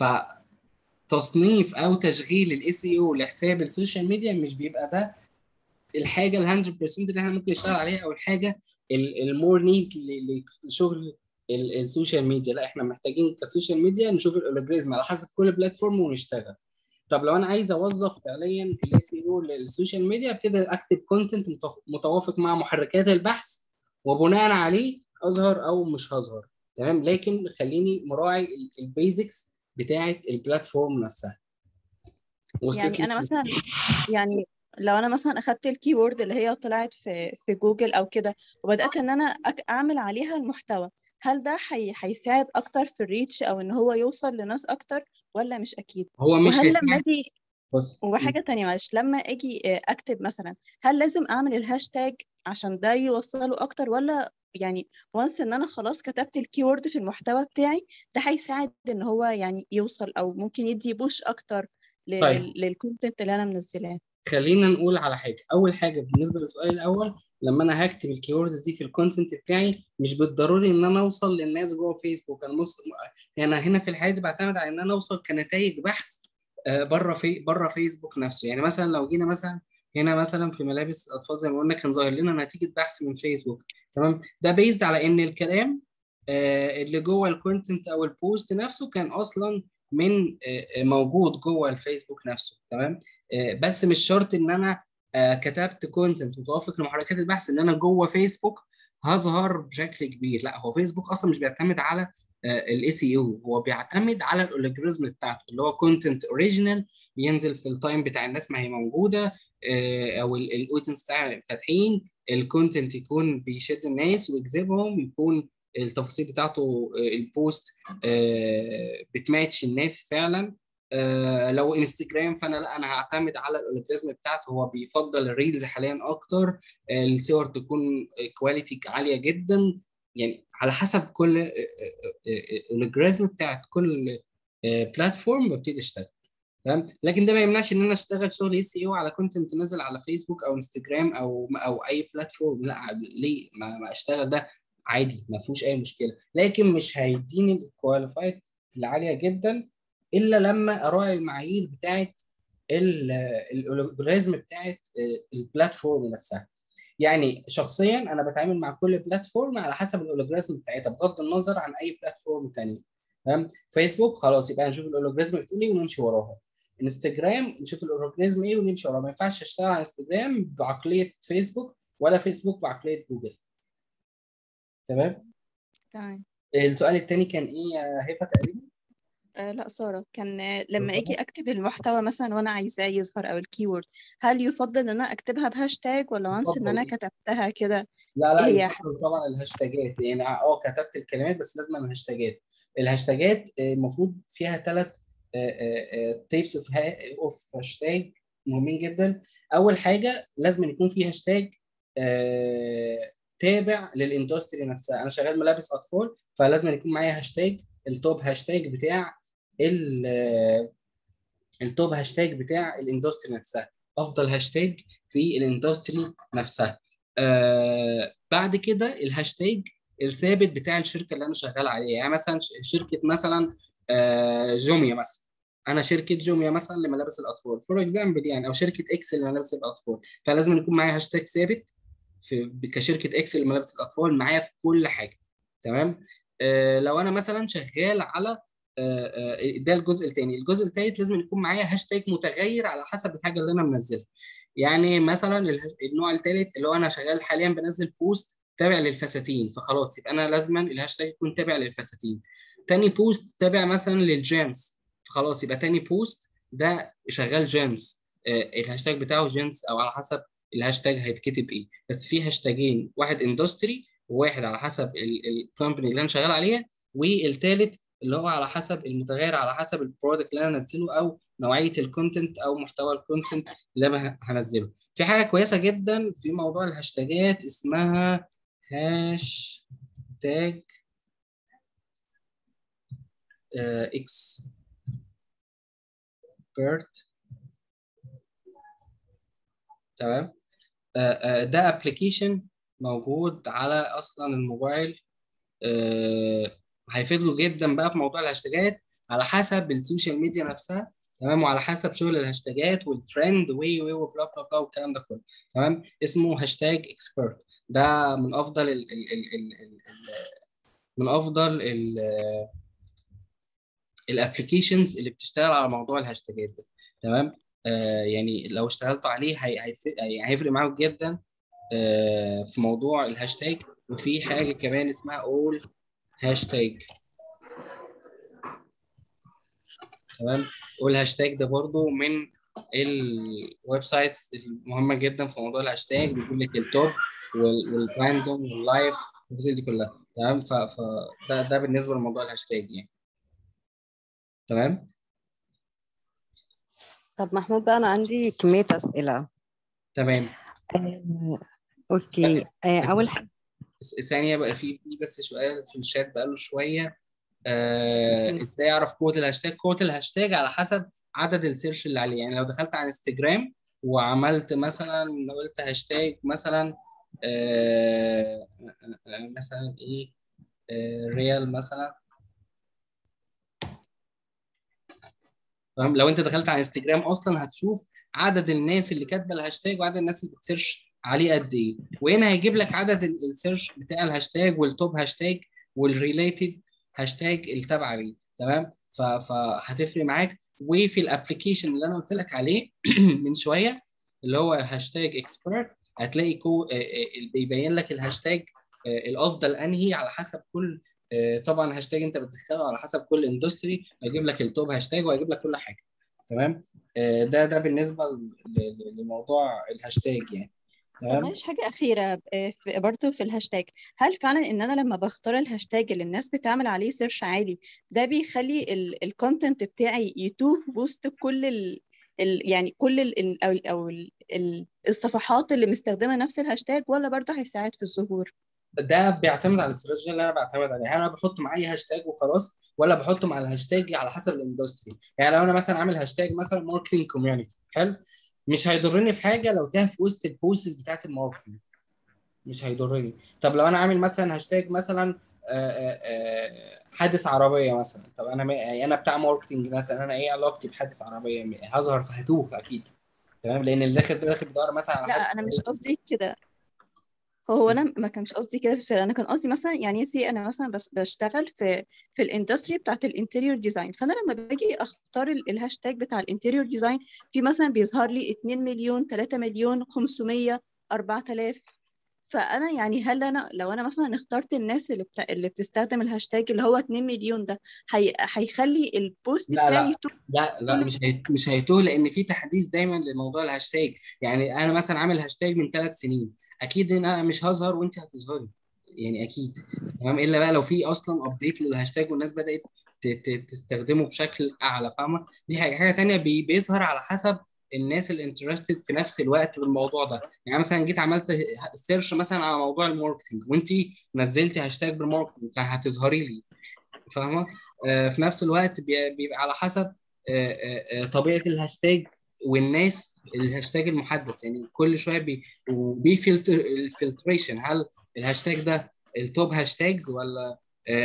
فتصنيف او تشغيل الاس اي او لحساب السوشيال ميديا مش بيبقى ده الحاجه ال 100% اللي احنا ممكن نشتغل عليها او الحاجه المور نيد لشغل ال- السوشيال ميديا لا احنا محتاجين كسوشيال ميديا نشوف الالجوريزم على حسب كل بلاتفورم ونشتغل طب لو انا عايز اوظف فعليا الاس اي او للسوشيال ميديا ابتدي اكتب كونتنت متوافق مع محركات البحث وبناء عليه اظهر او مش هظهر تمام لكن خليني مراعي البيزكس بتاعه البلاتفورم نفسها وصلت يعني لك انا مثلا يعني لو انا مثلا اخدت الكيورد اللي هي طلعت في في جوجل او كده وبدات ان انا أك- اعمل عليها المحتوى هل ده حي... هيساعد اكتر في الريتش او ان هو يوصل لناس اكتر ولا مش اكيد هو مش وهل لما هيساعد اجي بص وحاجه تانية معلش لما اجي آه، اكتب مثلا هل لازم اعمل الهاشتاج عشان ده يوصله اكتر ولا يعني وانس ان انا خلاص كتبت الكيورد في المحتوى بتاعي ده هيساعد ان هو يعني يوصل او ممكن يدي بوش اكتر ل- طيب. لل- للكونتنت اللي انا منزلاه خلينا نقول على حاجه اول حاجه بالنسبه للسؤال الاول لما انا هكتب الكيوردز دي في الكونتنت بتاعي مش بالضروري ان انا اوصل للناس جوه فيسبوك انا مص... يعني هنا في الحياه دي بعتمد على ان انا اوصل كنتائج بحث بره في بره فيسبوك نفسه يعني مثلا لو جينا مثلا هنا مثلا في ملابس الاطفال زي ما قلنا كان ظاهر لنا نتيجه بحث من فيسبوك تمام ده بيزد على ان الكلام آه، اللي جوه الكونتنت او البوست نفسه كان اصلا من آه، آه، موجود جوه الفيسبوك نفسه تمام آه، بس مش شرط ان انا آه، كتبت كونتنت متوافق لمحركات البحث ان انا جوه فيسبوك هظهر بشكل كبير لا هو فيسبوك اصلا مش بيعتمد على الاي سي او هو بيعتمد على الالجوريزم بتاعته اللي هو كونتنت اوريجينال ينزل في التايم بتاع الناس ما هي موجوده آه، او الاودينس بتاعها فاتحين الكونتنت يكون بيشد الناس ويجذبهم يكون التفاصيل بتاعته آه، البوست آه، بتماتش الناس فعلا آه، لو انستجرام فانا لا انا هعتمد على الالجوريزم بتاعته هو بيفضل الريلز حاليا اكتر آه، الصور تكون كواليتي عاليه جدا يعني على حسب كل الالجوريزم بتاعت كل بلاتفورم ببتدي اشتغل تمام لكن ده ما يمنعش ان انا اشتغل شغل اس اي او على كونتنت نازل على فيسبوك او انستجرام او او اي بلاتفورم لا ليه ما, ما اشتغل ده عادي ما فيهوش اي مشكله لكن مش هيديني الكواليفايد العاليه جدا الا لما اراعي المعايير بتاعت الالجوريزم بتاعت البلاتفورم نفسها يعني شخصيا انا بتعامل مع كل بلاتفورم على حسب الالجوريزم بتاعتها بغض النظر عن اي بلاتفورم تانية تمام فيسبوك خلاص يبقى نشوف الالجوريزم بتقول ايه ونمشي وراها انستجرام نشوف الالجوريزم ايه ونمشي وراها ما ينفعش اشتغل على انستجرام بعقليه فيسبوك ولا فيسبوك بعقليه جوجل تمام تمام السؤال الثاني كان ايه يا هبه تقريبا آه لا سارة كان آه، لما اجي اكتب المحتوى مثلا وانا عايزاه يظهر او الكيورد هل يفضل ان انا اكتبها بهاشتاج ولا وانس ان انا يفضل. كتبتها كده لا لا هي يفضل طبعا الهاشتاجات يعني اه كتبت الكلمات بس لازم الهاشتاجات الهاشتاجات آه، المفروض فيها ثلاث تيبس اوف اوف هاشتاج مهمين جدا اول حاجه لازم يكون في هاشتاج آه، تابع للاندستري نفسها انا شغال ملابس اطفال فلازم يكون معايا هاشتاج التوب هاشتاج بتاع ال التوب هاشتاج بتاع الاندستري نفسها افضل هاشتاج في الاندستري نفسها آه بعد كده الهاشتاج الثابت بتاع الشركه اللي انا شغال عليها يعني مثلا ش- شركه مثلا آه جوميا مثلا انا شركه جوميا مثلا لملابس الاطفال فور اكزامبل يعني او شركه اكس لملابس الاطفال فلازم يكون معايا هاشتاج ثابت في كشركه اكس لملابس الاطفال معايا في كل حاجه تمام آه لو انا مثلا شغال على آه آه ده الجزء الثاني الجزء الثالث لازم يكون معايا هاشتاج متغير على حسب الحاجه اللي انا منزلها يعني مثلا اله- النوع الثالث اللي هو انا شغال حاليا بنزل بوست تابع للفساتين فخلاص يبقى انا لازما الهاشتاج يكون تابع للفساتين تاني بوست تابع مثلا للجينز فخلاص يبقى تاني بوست ده شغال جينز آه الهاشتاج بتاعه جينز او على حسب الهاشتاج هيتكتب ايه بس في هاشتاجين واحد اندستري وواحد على حسب الكومباني اللي انا شغال عليها والثالث اللي هو على حسب المتغير على حسب البرودكت اللي انا انزله او نوعيه الكونتنت او محتوى الكونتنت اللي انا هنزله في حاجه كويسه جدا في موضوع الهاشتاجات اسمها هاشتاج اكس بيرت تمام آه، آه، ده ابلكيشن موجود على اصلا الموبايل آه، هيفيد له جدا بقى في موضوع الهاشتاجات على حسب السوشيال ميديا نفسها تمام وعلى حسب شغل الهاشتاجات والترند وي وي وبلا بلا بلا والكلام ده كله تمام اسمه هاشتاج اكسبرت ده من افضل ال ال ال ال ال ال من افضل ال الابلكيشنز اللي بتشتغل على موضوع الهاشتاجات ده تمام آه يعني لو اشتغلتوا عليه هي هيفرق يعني هيفرق معاكم جدا آه في موضوع الهاشتاج وفي حاجه كمان اسمها اول هاشتاج تمام والهاشتاج ده برضو من الويب سايتس المهمه جدا في موضوع الهاشتاج بيقول لك التوب وال- والراندوم واللايف التفاصيل دي كلها تمام ف ف ده ده بالنسبه لموضوع الهاشتاج يعني تمام طب محمود بقى أنا عندي كمية أسئلة تمام آه، أوكي آه، أول حاجة س- ثانيه بقى في في بس سؤال في الشات بقاله شويه آه ازاي اعرف قوه الهاشتاج قوه الهاشتاج على حسب عدد السيرش اللي عليه يعني لو دخلت على انستجرام وعملت مثلا قلت هاشتاج مثلا آه آه، مثلا ايه آه ريال مثلا تمام لو انت دخلت على انستجرام اصلا هتشوف عدد الناس اللي كاتبه الهاشتاج وعدد الناس اللي بتسيرش عليه قد ايه وهنا هيجيب لك عدد ال- السيرش بتاع الهاشتاج والتوب هاشتاج والريليتد هاشتاج التابعه ليه تمام ف- فهتفرق معاك وفي الابلكيشن اللي انا قلت لك عليه من شويه اللي هو هاشتاج اكسبرت هتلاقي كو آه، آه، بيبين لك الهاشتاج آه، الافضل انهي على حسب كل آه، طبعا هاشتاج انت بتدخله على حسب كل اندستري هيجيب لك التوب هاشتاج وهيجيب لك كل حاجه تمام آه، ده ده بالنسبه ل- ل- لموضوع الهاشتاج يعني طب تمام معلش حاجة أخيرة آه، في- برضو في الهاشتاج هل فعلا إن أنا لما بختار الهاشتاج اللي الناس بتعمل عليه سيرش عالي ده بيخلي الكونتنت بتاعي يتوه وسط كل ال ال يعني كل ال ال- أو ال أو ال ال الصفحات اللي مستخدمة نفس الهاشتاج ولا برضه هيساعد في الظهور؟ ده بيعتمد على الاستراتيجيه اللي انا بعتمد عليها انا بحط معايا هاشتاج وخلاص ولا بحط مع الهاشتاج على حسب الاندستري يعني لو انا مثلا عامل هاشتاج مثلا ماركتنج كوميونتي حلو مش هيضرني في حاجه لو ده في وسط البوستس بتاعت الماركتنج مش هيضرني طب لو انا عامل مثلا هاشتاج مثلا آه، آه، آه، حادث عربيه مثلا طب انا ما- يعني انا بتاع ماركتنج مثلا انا ايه علاقتي بحادث عربيه هظهر فهتوه اكيد تمام لان اللي داخل داخل بيدور مثلا على لا حادث أنا مش عربية. قصدي كده هو انا ما كانش قصدي كده في السؤال انا كان قصدي مثلا يعني سي انا مثلا بس بشتغل في في الاندستري بتاعت الانتيريور ديزاين فانا لما باجي اختار ال- الهاشتاج بتاع الانتيريور ديزاين في مثلا بيظهر لي 2 مليون 3 مليون 500 4000 فانا يعني هل انا لو انا مثلا اخترت الناس اللي بتا... اللي بتستخدم الهاشتاج اللي هو 2 مليون ده هي... هيخلي البوست لا بتاعي لا يتوه لا لا مش هيت... مش هيتوه لان في تحديث دايما لموضوع الهاشتاج يعني انا مثلا عامل هاشتاج من ثلاث سنين اكيد انا مش هظهر وانت هتظهري يعني اكيد تمام الا بقى لو في اصلا ابديت للهاشتاج والناس بدات ت... ت... تستخدمه بشكل اعلى فاهمه دي حاجه حاجه تانيه بي... بيظهر على حسب الناس الانترستد في نفس الوقت بالموضوع ده يعني مثلا جيت عملت سيرش مثلا على موضوع الماركتنج وانت نزلتي هاشتاج بالماركتنج فهتظهري لي فاهمه آه، في نفس الوقت بي- بيبقى على حسب آه، آه، آه، طبيعه الهاشتاج والناس الهاشتاج المحدث يعني كل شويه بي وبي فلتر الفلتريشن هل الهاشتاج ده التوب هاشتاجز ولا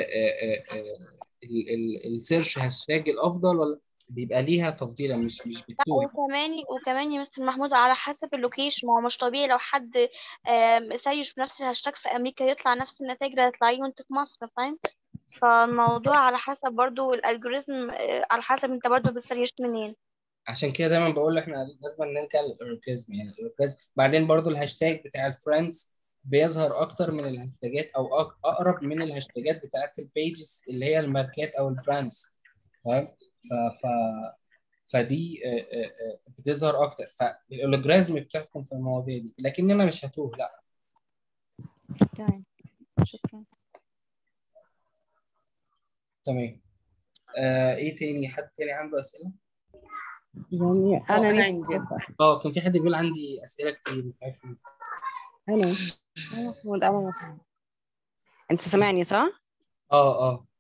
السيرش هاشتاج الافضل ولا بيبقى ليها تفضيله مش مش لا بالتوي وكمان وكمان يا مستر محمود على حسب اللوكيشن ما هو مش طبيعي لو حد آم، سيرش بنفس الهاشتاج في امريكا يطلع نفس النتائج اللي هتطلعيه وانت في مصر فاهم فالموضوع على حسب برضو الالجوريزم آه، على حسب انت برضو بتسيرش منين عشان كده دايما بقول احنا لازم نرجع للاوركيزم يعني الاوركيزم بعدين برضو الهاشتاج بتاع الفريندز بيظهر اكتر من الهاشتاجات او أق- اقرب من الهاشتاجات بتاعت البيجز اللي هي الماركات او البراندز تمام ف ف فدي آه، آه، آه، بتظهر اكتر فالاولوجرازم بتحكم في المواضيع دي لكن انا مش هتوه لا تمام شكرا تمام آه ايه تاني حد تاني عنده اسئله يعني اه انا انا نفسي عندي أسأل. اه كان في حد بيقول عندي اسئله كتير مش عارف ليه. انا أنا محمود انا محمود انت سامعني صح؟ اه اه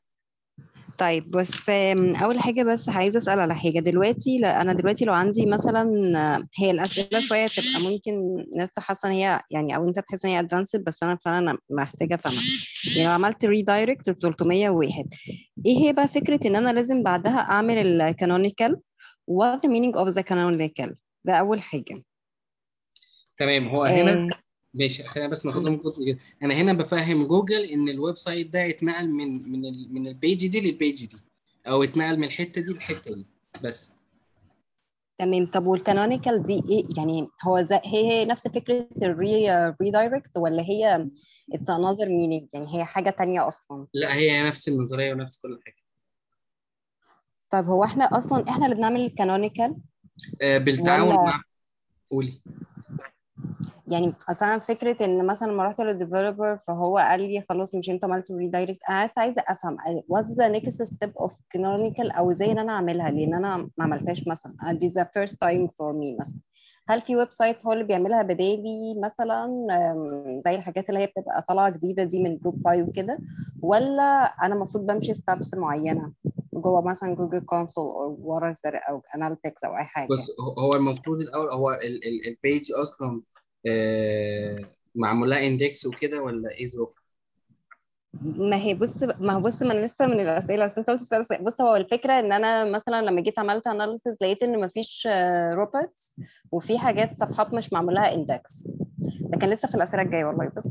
طيب بس آم، اول حاجه بس عايزه اسال على حاجه دلوقتي لا انا دلوقتي لو عندي مثلا آه، هي الاسئله شويه تبقى ممكن ناس تحس ان هي يعني او انت تحس ان هي ادفانسد بس انا فعلا محتاجه افهمها يعني لو عملت ريدايركت ل 301 ايه هي بقى فكره ان انا لازم بعدها اعمل الكانونيكال what the meaning of the canonical ده اول حاجه تمام هو هنا آه ماشي خلينا بس ناخدهم من جزء كده انا هنا بفهم جوجل ان الويب سايت ده اتنقل من من ال من البيج دي للبيج دي او اتنقل من الحته دي للحته دي بس تمام طب والكانونيكال دي ايه يعني هو زي هي هي نفس فكره الري ريدايركت ولا هي it's another meaning يعني هي حاجه تانية اصلا لا هي نفس النظريه ونفس كل حاجه طيب هو احنا اصلا احنا اللي بنعمل الكانونيكال آه بالتعاون ولا- مع قولي يعني اصلا فكره ان مثلا لما رحت للديفلوبر فهو قال لي خلاص مش انت عملت ريدايركت انا بس عايزه افهم what's the next step of canonical او ازاي ان انا اعملها لان انا ما عملتهاش مثلا دي the first time for me مثلا هل في ويب سايت هو اللي بيعملها بدالي مثلا أم، زي الحاجات اللي هي بتبقى طالعه جديده دي من جروب باي وكده ولا انا المفروض بمشي ستابس معينه جوه مثلا جوجل كونسول او whatever او اناليتكس او اي حاجه بص هو هو المفروض الاول هو ال- ال- البيج اصلا آه معمول لها اندكس وكده ولا ايه ظروفها؟ ما هي بص ما هو بص ما انا لسه من الاسئله بس انت قلت السؤال صحيح. بص هو الفكره ان انا مثلا لما جيت عملت اناليسيز لقيت ان ما فيش روبوتس وفي حاجات صفحات مش معمول لها اندكس ده كان لسه في الاسئله الجايه والله بس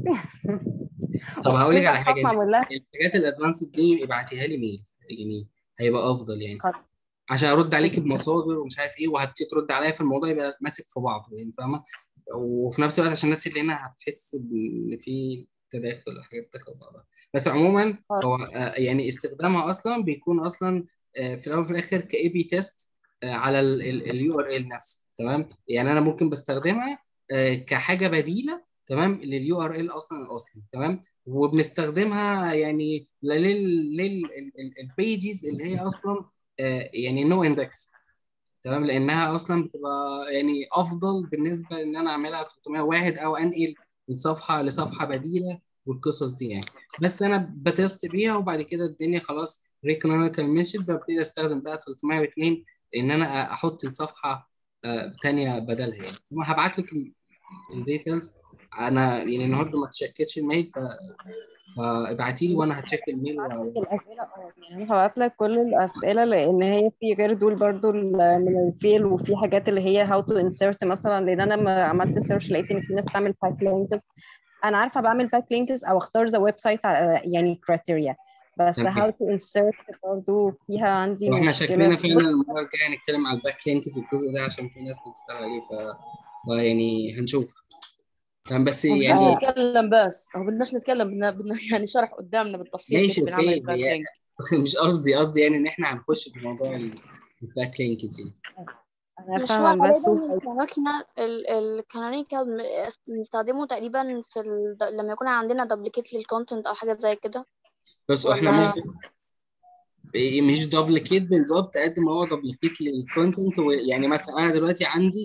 طب هقول لك في على صفحات حاجه معمول لها الحاجات الادفانسد دي ابعتيها لي ميل يعني هيبقى افضل يعني خلاص. عشان ارد عليك بمصادر ومش عارف ايه وهتيجي ترد عليا في الموضوع يبقى ماسك في بعضه يعني فاهمه وفي نفس الوقت عشان الناس اللي هنا هتحس ان في تداخل وحاجات داخل بعضها بس عموما خلاص. هو آه، يعني استخدامها اصلا بيكون اصلا آه، في الاول وفي الاخر كاي بي تيست على اليو ار ال نفسه تمام يعني انا ممكن بستخدمها آه، كحاجه بديله تمام لليو ار ال اصلا الاصلي تمام وبنستخدمها يعني لل للبيجز اللي هي اصلا آه، يعني نو اندكس تمام لانها اصلا بتبقى يعني افضل بالنسبه ان انا اعملها 301 او انقل من صفحه لصفحه بديله والقصص دي يعني بس انا بتست بيها وبعد كده الدنيا خلاص ريكونوميكال ميثود ببتدي استخدم بقى 302 ان انا احط الصفحه آه، تانية بدلها يعني هبعت لك الديتيلز انا يعني النهارده ما تشيكتش الميل ف فابعتي لي وانا هتشيك الميل و... الاسئله اه يعني انا هبعت لك كل الاسئله لان هي في غير دول برضو ال- من الفيل وفي حاجات اللي هي هاو تو انسرت مثلا لان انا لما عملت سيرش لقيت ان في ناس تعمل باك لينكس انا عارفه بعمل باك لينكس او اختار ذا ويب سايت يعني كرايتيريا بس تمام. هاو تو انسرت برضو فيها عندي واحنا مشكله شكلنا فعلا المره الجايه هنتكلم على الباك لينكس والجزء ده عشان في ناس بتسال عليه ف يعني هنشوف تمام بس ما بدناش يعني نتكلم بس ما بدناش نتكلم بدنا بدنا يعني شرح قدامنا بالتفصيل ماشي كيف بنعمل اوكي الباك هي- لينك مش قصدي قصدي يعني ان احنا هنخش في موضوع ال- الباك لينكس يعني انا مش هو فاهمه بس غالبا كماكينة الكانونيكال بنستخدمه تقريبا في ال... لما يكون عندنا دبليكيت للكونتنت او حاجة زي كده بس احنا ولا- ممكن إيه، مش دوبليكيت بالظبط قد ما هو دوبليكيت للكونتنت يعني مثلا انا دلوقتي عندي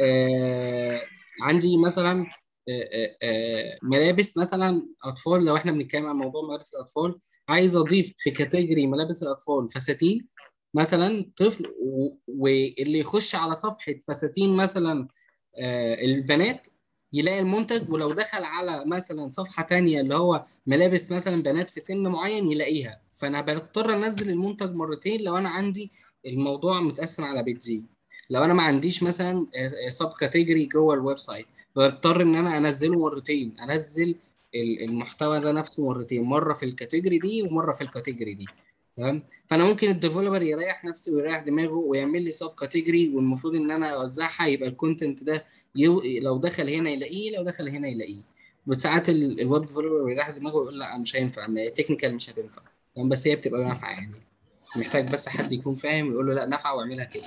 آه عندي مثلا آه آه آه ملابس مثلا اطفال لو احنا بنتكلم عن موضوع ملابس الاطفال عايز اضيف في كاتيجوري ملابس الاطفال فساتين مثلا طفل و- واللي يخش على صفحه فساتين مثلا آه، البنات يلاقي المنتج ولو دخل على مثلا صفحه تانية اللي هو ملابس مثلا بنات في سن معين يلاقيها فانا بضطر انزل المنتج مرتين لو انا عندي الموضوع متقسم على بيجي لو انا ما عنديش مثلا سب كاتيجوري جوه الويب سايت بضطر ان انا انزله مرتين انزل ال- المحتوى ده نفسه مرتين مره في الكاتيجوري دي ومره في الكاتيجوري دي تمام فانا ممكن الديفلوبر يريح نفسه ويريح دماغه ويعمل لي سب كاتيجوري والمفروض ان انا اوزعها يبقى الكونتنت ده يو... لو دخل هنا يلاقيه لو دخل هنا يلاقيه بس ساعات ال- الويب ديفلوبر يريح دماغه ويقول لا مش هينفع تكنيكال مش هتنفع تمام بس هي بتبقى نافعه يعني محتاج بس حد يكون فاهم ويقول له لا نافعه واعملها كده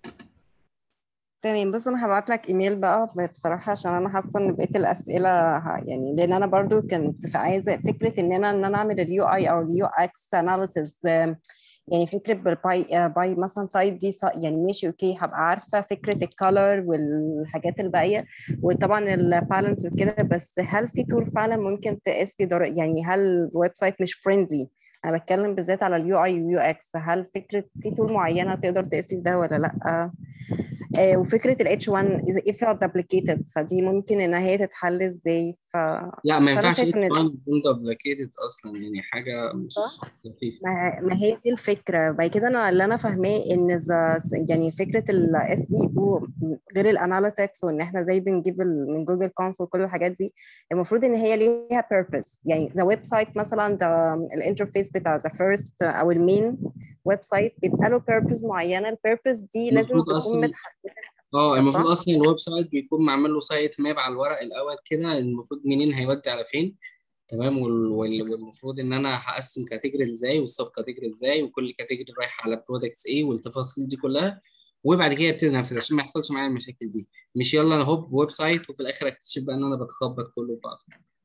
تمام بص انا هبعت لك ايميل بقى بصراحه عشان انا حاسه ان بقيه الاسئله ه- يعني لان انا برضو كنت في عايزه فكره ان انا ان انا اعمل اليو اي او اليو اكس اناليسيس يعني فكره بالباي باي مثلا سايت دي سا- يعني ماشي اوكي هبقى عارفه فكره الكالر والحاجات الباقيه وطبعا البالانس وكده بس هل في تول فعلا ممكن تقيس لي در- يعني هل الويب سايت مش فريندلي انا بتكلم بالذات على اليو اي واليو اكس هل فكره في تول معينه تقدر تقيس لي ده ولا لا آه، وفكره الاتش 1 اذا if it duplicated فدي ممكن ان هي تتحل ازاي ف لا ما فانا ينفعش شايف ان يكون دوبليكيتد اصلا يعني حاجه مش صح. لطيفه ما ما هي دي الفكره بعد كده انا اللي انا فاهماه ان ذا يعني فكره الاس اي او غير الاناليتكس وان احنا زي بنجيب ال- من جوجل كونسول كل الحاجات دي المفروض ان هي ليها بيربز يعني ذا ويب سايت مثلا ذا الانترفيس بتاع ذا فيرست او المين ويب سايت بيبقى له بيربز معينه البيربز دي لازم المفروض تكون اصلا متحدده اه المفروض صح؟ اصلا الويب سايت بيكون معمول له سايت ماب على الورق الاول كده المفروض منين هيودي على فين تمام وال- وال- والمفروض ان انا هقسم كاتيجوري ازاي والسب كاتيجوري ازاي وكل كاتيجوري رايح على برودكتس ايه والتفاصيل دي كلها وبعد كده ابتدي انفذ عشان ما يحصلش معايا المشاكل دي مش يلا انا هوب ويب سايت وفي الاخر اكتشف بقى ان انا بتخبط كله في بعض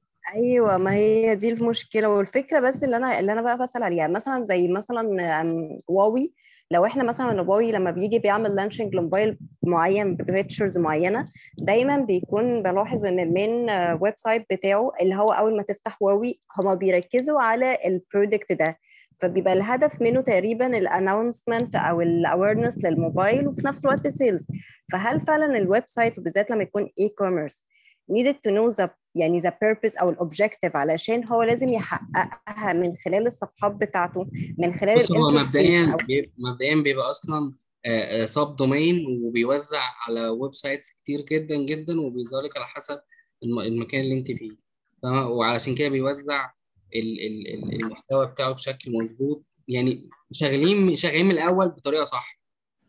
ايوه ما هي دي المشكله والفكره بس اللي انا اللي انا بقى بسال عليها مثلا زي مثلا أم، هواوي لو احنا مثلا هواوي لما بيجي بيعمل لانشنج لموبايل معين بفيتشرز معينه دايما بيكون بلاحظ ان المين ويب سايت بتاعه اللي هو اول ما تفتح هواوي هما بيركزوا على البرودكت ده فبيبقى الهدف منه تقريبا الانونسمنت او الاويرنس للموبايل وفي نفس الوقت سيلز فهل فعلا الويب سايت وبالذات لما يكون اي كوميرس needed to know the يعني the purpose او الاوبجيكتيف علشان هو لازم يحققها من خلال الصفحات بتاعته من خلال بص هو الانترفيس مبدئيا او بيبقى مبدئيا بيبقى اصلا سب دومين وبيوزع على ويب سايتس كتير جدا جدا وبيظهر لك على حسب الم- المكان اللي انت فيه فاهمة؟ وعلشان كده بيوزع ال- ال- ال- المحتوى بتاعه بشكل مظبوط يعني شغالين شغالين من الاول بطريقه صح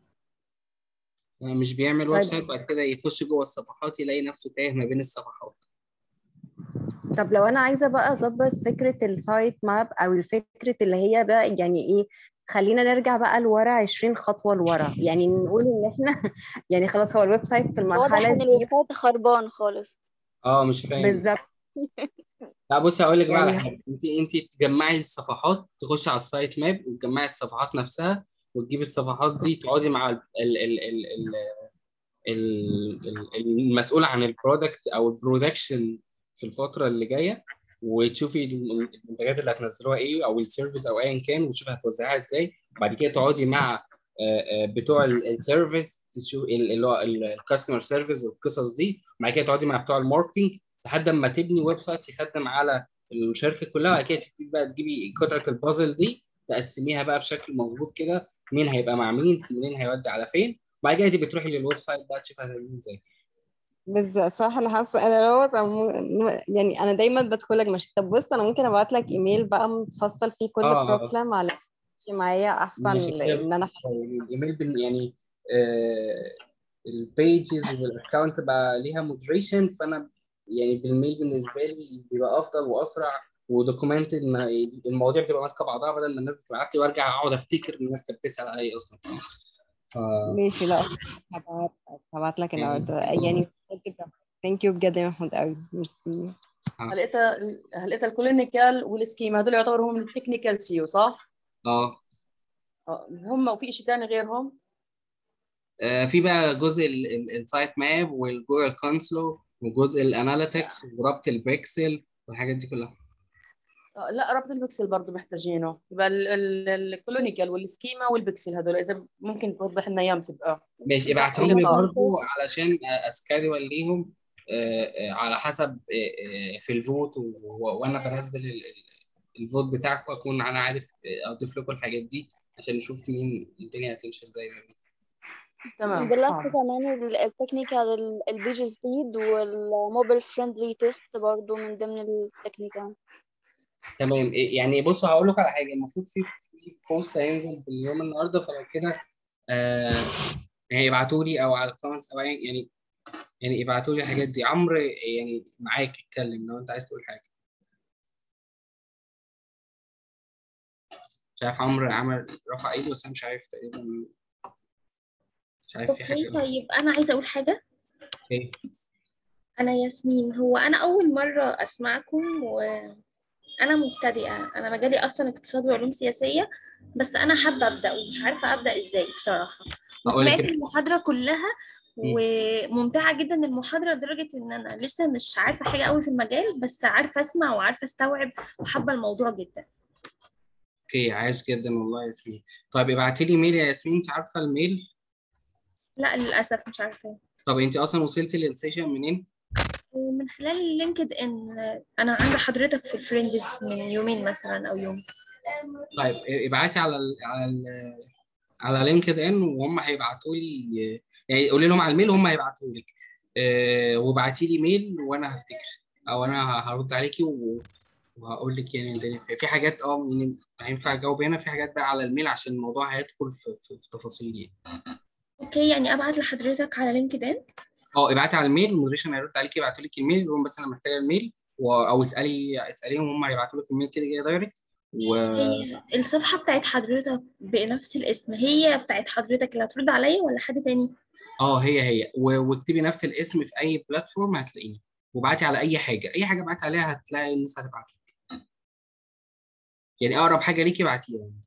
مش بيعمل ويب طيب سايت بعد كده يخش جوه الصفحات يلاقي نفسه تايه ما بين الصفحات طب لو انا عايزه بقى اظبط فكره السايت ماب او الفكره اللي هي بقى يعني ايه خلينا نرجع بقى لورا 20 خطوه لورا يعني نقول ان احنا يعني خلاص هو الويب سايت في واضح المرحله ان دي الويب سايت خربان خالص اه مش فاهم بالظبط لا بص هقول لك بقى على يعني حاجه انت انت تجمعي الصفحات تخش على السايت ماب وتجمعي الصفحات نفسها وتجيبي الصفحات دي تقعدي مع ال ال ال ال ال ال- ال- المسؤول عن البرودكت او البرودكشن في الفتره اللي جايه وتشوفي الم- المنتجات اللي هتنزلوها ايه او السيرفيس او ايا كان وتشوفي هتوزعها ازاي وبعد كده تقعدي مع آه، آه، بتوع السيرفيس تشوف ال- اللي هو الكاستمر سيرفيس والقصص دي وبعد كده تقعدي مع بتوع الماركتنج لحد ما تبني ويب سايت يخدم على الشركه كلها وبعد كده تبتدي بقى تجيبي قطعه البازل دي تقسميها بقى بشكل مظبوط كده مين هيبقى مع مين منين هيودي على فين وبعد كده تبقي تروحي للويب سايت بقى تشوفي هتعملي ازاي بالظبط صح انا حاسه انا لو يعني انا دايما بدخل لك ماشي طب بص انا ممكن ابعت لك ايميل بقى متفصل فيه كل اه بروبلم على يمشي معايا احسن ماشي كده لان انا الايميل بن- يعني البيجز والاكونت بقى ليها مودريشن فانا يعني بالميل بالنسبه لي بيبقى افضل واسرع ودوكيومنتد المواضيع بتبقى ماسكه بعضها بدل ما الناس تبعت لي وارجع اقعد افتكر الناس كانت بتسال عليا ايه اصلا ف ماشي لا هبعت هبعت لك يعني النهارده يعني ثانك يو بجد يا محمود قوي ميرسي هلقيتها هلقيتها الكلينيكال والسكيما هدول يعتبروا هم من التكنيكال سيو صح؟ اه آه، هم وفي شيء ثاني غيرهم؟ آه، في بقى جزء السايت ماب والجوجل كونسلو وجزء الاناليتكس وربط البيكسل والحاجات دي كلها آه، لا رابط البكسل برضه محتاجينه يبقى الكولونيكال والسكيما والبكسل هذول اذا ممكن توضح لنا ايام تبقى ماشي ابعتهم لي آه. برضو علشان اسكادول ليهم آه، آه، على حسب آه، آه، في الفوت و- و- وانا بنزل ال- ال- الفوت بتاعكم اكون انا عارف آه، اضيف لكم الحاجات دي عشان نشوف مين الدنيا هتمشي ازاي ما بينهم. تمام باللاست حاضر. كمان ال- التكنيكال البيج سبيد والموبايل فريندلي تيست برضو من ضمن التكنيكال تمام إيه، يعني بص هقول لك على حاجه المفروض في في بوست هينزل باليوم النهارده فلو كده آه يعني ابعتوا لي او على الكومنتس او أي- يعني يعني ابعتوا لي الحاجات دي عمرو يعني معاك اتكلم لو انت عايز تقول حاجه مش عارف عمرو عمل رفع ايده بس انا مش عارف تقريبا مش عارف في اوكي حاجه طيب انا عايزه اقول حاجه ايه انا ياسمين هو انا اول مره اسمعكم وانا مبتدئه انا مجالي اصلا اقتصاد وعلوم سياسيه بس انا حابه ابدا ومش عارفه ابدا ازاي بصراحه هقول لك وسمعت كده. المحاضره كلها مم. وممتعه جدا المحاضره لدرجه ان انا لسه مش عارفه حاجه قوي في المجال بس عارفه اسمع وعارفه استوعب وحابه الموضوع جدا اوكي عايش جدا والله يا ياسمين طيب ابعتي لي ميل يا ياسمين انت عارفه الميل لا للاسف مش عارفه طب انت اصلا وصلتي للسيشن منين من خلال لينكد ان انا عند حضرتك في الفريندز من يومين مثلا او يوم طيب ابعتي على ال على ال على لينكد ان وهم هيبعتوا لي يعني قولي لهم على الميل وهم هيبعتوا لك أه وابعتي لي ميل وانا هفتكر او انا هرد عليكي و- وهقول لك يعني الدنيا في- في حاجات اه يعني هينفع اجاوب هنا في حاجات بقى على الميل عشان الموضوع هيدخل في, في, في تفاصيل يعني اوكي يعني ابعت لحضرتك على لينكد ان اه ابعتي على الميل المودريشن هيرد عليكي يبعتوا لك الميل يقول لهم بس انا محتاجه الميل و... او اسالي اساليهم هم هيبعتوا لك الميل كده كده دايركت و هي الصفحة بتاعت حضرتك بنفس الاسم هي بتاعت حضرتك اللي هترد عليا ولا حد تاني؟ اه هي هي و- واكتبي نفس الاسم في اي بلاتفورم هتلاقيني وابعتي على اي حاجه اي حاجه ابعتي عليها هتلاقي الناس هتبعت لك يعني اقرب حاجه ليكي ابعتيها يعني.